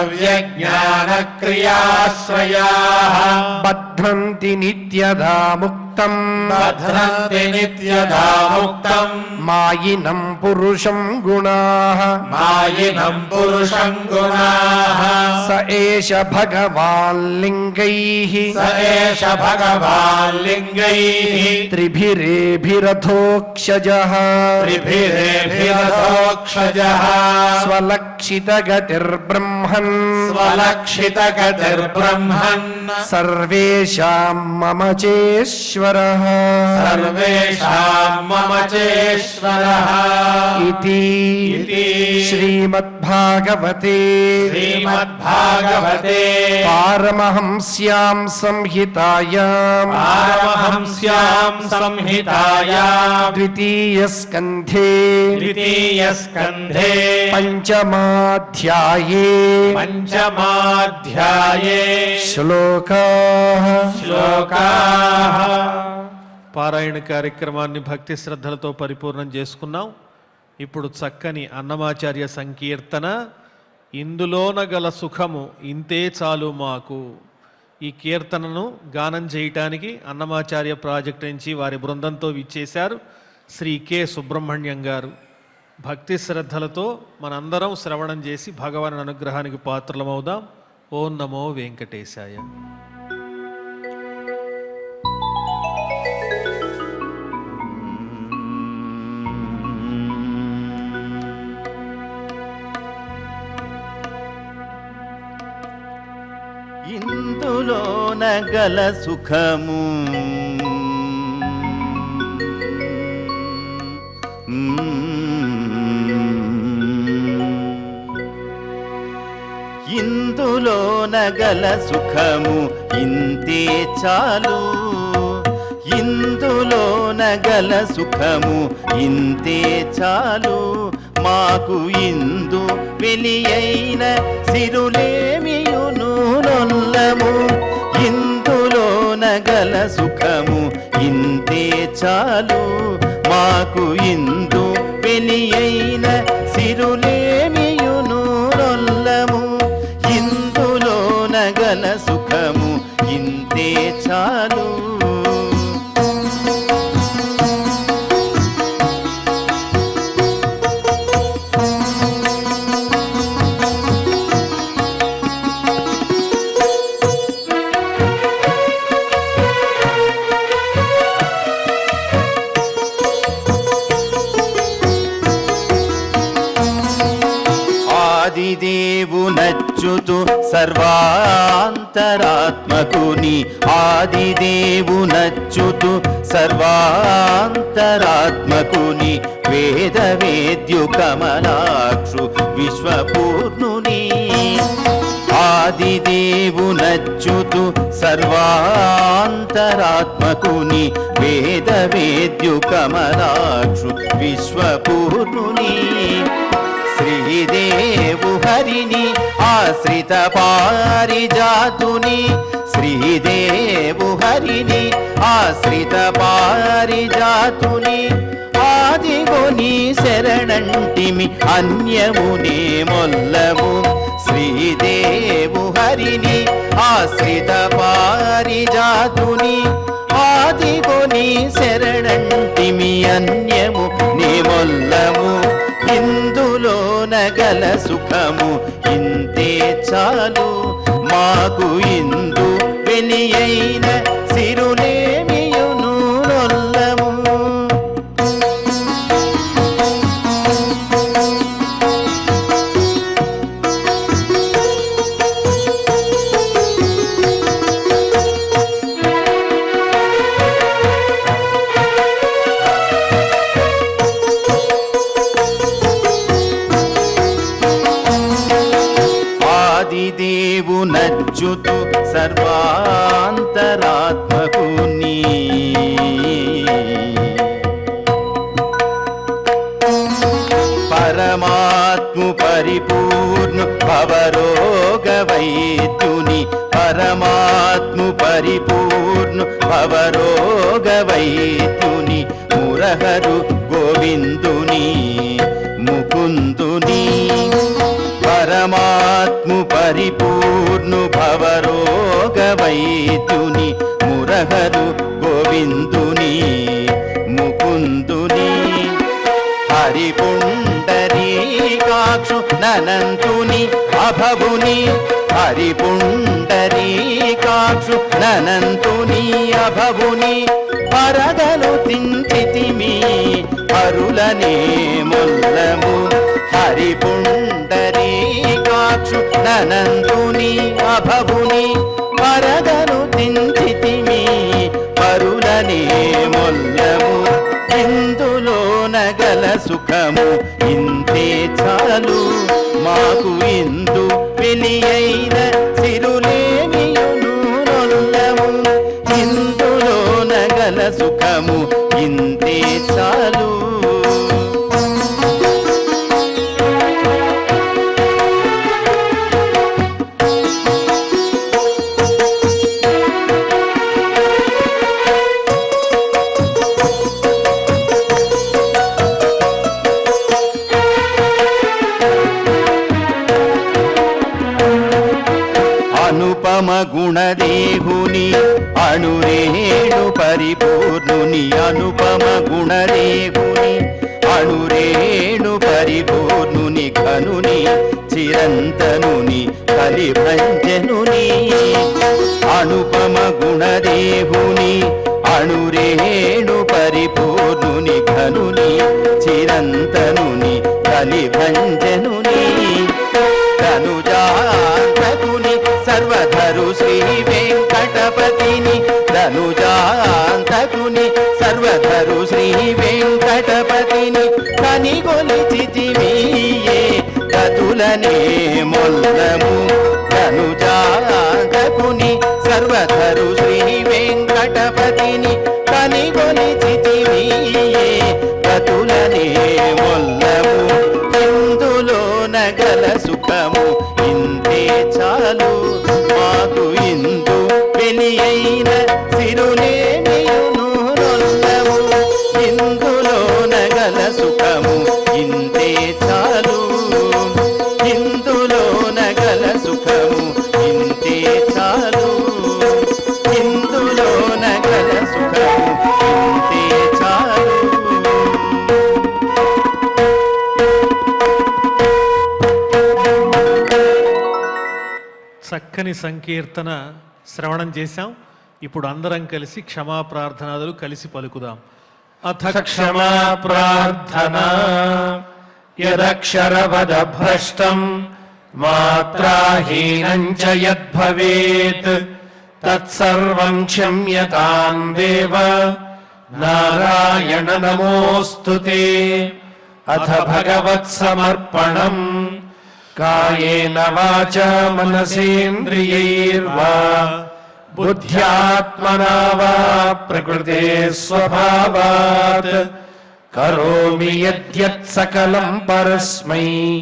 द्रव्यज्ञानक्रियाश्रयाः बध्नन्ति नित्यदा मुक्तम् बध्नन्ति नित्यदा मुक्तम् मायिनं पुरुषं गुणाः मायिनम् पुरुषम् गुणाः स एष भगवान् लिङ्गैः स एष भगवान् लिङ्गैः त्रिभिरेभिरथोक्षजः त्रिभिरेभिरथोक्षजः स्वलक्षितगतिर्ब्रह्मन् स्वलक्षितगतिर्ब्रह्मन् सर्वेषां मम चेश्वरः सर्वेषाम् मम चेश्वरः इति इति श्रीमद्भागवते श्रीमद्भागवते पारमहंस्यां संहितायाम् पारमहंस्याम् संहितायाम् द्वितीयस्कन्धे द्वितीयस्कन्धे पञ्चमाध्याये पञ्चमाध्याये श्लोकाः श्लोकाः పారాయణ కార్యక్రమాన్ని భక్తి శ్రద్ధలతో పరిపూర్ణం చేసుకున్నాం ఇప్పుడు చక్కని అన్నమాచార్య సంకీర్తన ఇందులోన గల సుఖము ఇంతే చాలు మాకు ఈ కీర్తనను గానం చేయటానికి అన్నమాచార్య ప్రాజెక్ట్ నుంచి వారి బృందంతో విచ్చేశారు శ్రీ కె సుబ్రహ్మణ్యం గారు భక్తి శ్రద్ధలతో మనందరం శ్రవణం చేసి భగవాన్ అనుగ్రహానికి పాత్రలమవుదాం ఓం నమో వెంకటేశాయ ఇందులోన గల సుఖము ఇందులోన గల సుఖము ఇంతే చాలు ఇందులోన గల సుఖము ఇంతే చాలు మాకు ఇందు వెలియైన సిరులేమియును నొల్లము ఇందులోన గల సుఖము ఇంతే చాలు మాకు ఇందు వెలియైన సిరులేమియును నొల్లము ఇందులోన గల సుఖము ఇంతే చాలు ఆదిదేవు నచ్చుతు సర్వాంతరాత్మకుని ఆదిదేవు నచ్చుతు సర్వాంతరాత్మకుని వేద వేద్యు కమలాక్షు విశ్వపూర్ణుని ఆదిదేవు నచ్చుతు సర్వాంతరాత్మకుని వేద వేద్యు కమలాక్షు విశ్వపూర్ణుని శ్రీదేవు హరిని ఆశ్రిత పారిజాతుని శ్రీదేవు హరిని ఆశ్రిత పారిజాతుని ఆదిగోని శరణంటిమి అన్యమునే మొల్లము శ్రీదేవు హరిని ఆశ్రిత పారిజాతుని ఆదిగోని శరణంటిమి అన్యము నిమొల్లము ఇందులోన గల సుఖము ఇంతే చాలు మాకు ఇందు వెలియైన సిరులేమియును నొల్లము ఆదిదేవు నచ్చుతు సర్వాంతరాత్మకుని పరమాత్మ పరిపూర్ణు భవరోగ వైద్యుని పరమాత్ము పరిపూర్ణు భవరోగ వైద్యుని మురహరు గోవిందుని ముకుందుని పరమాత్ము పరిపూర్ణు భవరోగ వైద్యుని మురహరు గోవిందుని ముకుందుని హరిపుండరీకాక్షు ననంతుని అభవుని హరిపుండరీకాక్షు ననంతుని అభవుని పరగలు తించితిమి అరులనే మొల్లము హరిపుండరీకాక్షు ననంతుని అభవుని పరగలు తించితిమి పరులనే మొల్లము ఇందులో నగల సుఖము ఇంతే చాలు మాకు ఇందు వెలియైన సిరులేమియును నొల్లము ఇందులో నగల సుఖము ఇంతే చాలు అనుపమ గుణదేహుని అణురేణు పరిపూర్ణుని అనుపమ గుణదేహుని అణురేణు పరిపూర్ణుని కనుని చిరంతనుని కలిభంజనుని అనుపమ గుణదేహుని అణురేణు పరిపూర్ణుని ఘనుని చిరంతనుని కలిభంజనుని ధనుజాంతకుని సర్వధరు శ్రీ వెంకటపతిని ధనుజాంతకుని సర్వధరు శ్రీ వెంకటపతిని కనిగొలిచితిమీయే కతులనే మొల్లము ధనుజాంతకుని సర్వధరు శ్రీ వెంకటపతిని కనిగొలిచితిమీయే కతులనే మొల్లము ఇందులో నగల సుఖము ఇంతే చాలు మాకు ఇందు వెలియైన సిరులేమియును నొల్లము ఇందులో నగల సుఖము ఇంతే చాలు ఇందులో నగల సుఖము ఇంతే చాలు ఇందులో నగల సుఖము ఇంతే చాలు చక్కని సంకీర్తన శ్రవణం చేశాం ఇప్పుడు అందరం కలిసి క్షమా ప్రార్థనాదులు కలిసి పలుకుదాం అథ క్షమా ప్రార్థనా యదక్షరవదభ్రష్టం మాత్రాహీనం చ యద్భవేత్ తత్సర్వం క్షమ్యతాం దేవ నారాయణ నమోऽस्तु ते అథ భగవత్సమర్పణం కాయేన వాచా మనసేంద్రియైర్వా బుద్ధ్యాత్మనా వా ప్రకృతే స్వభావాత్ కరోమి యద్యత్ సకలం పరస్మై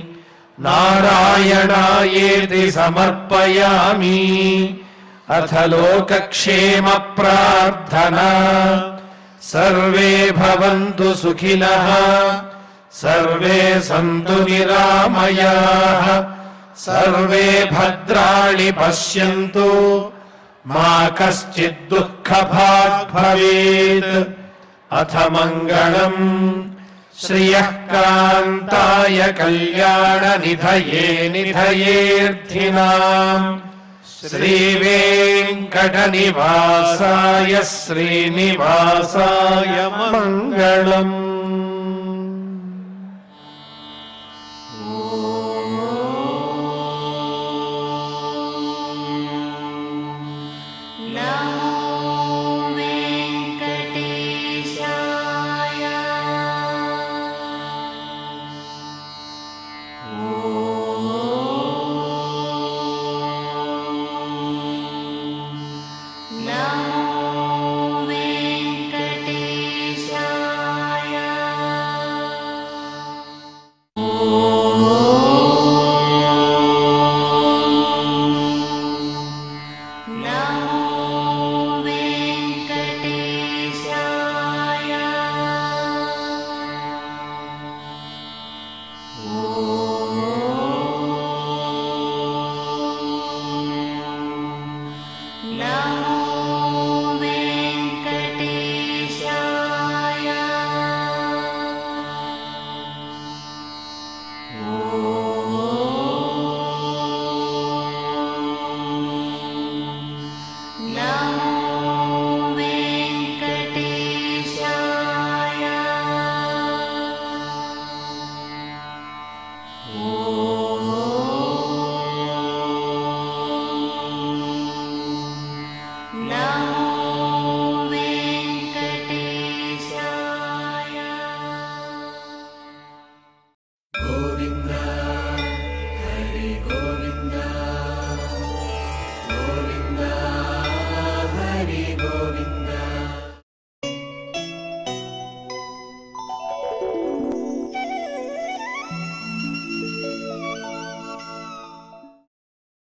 నారాయణాయేతి సమర్పయామి అథ లోకక్షేమ ప్రార్థనా సర్వే భవంతు సుఖినః సర్వే సంతు నిరామయాః సర్వే భద్రాణి పశ్యంతు మా కశ్చిద్ దుఃఖభాగ్ భవేత్ అథ మంగళం శ్రియః కాంతాయ కళ్యాణ నిధయే నిధయేర్థినాం శ్రీవేంకట నివాసాయ శ్రీనివాసాయ మంగళం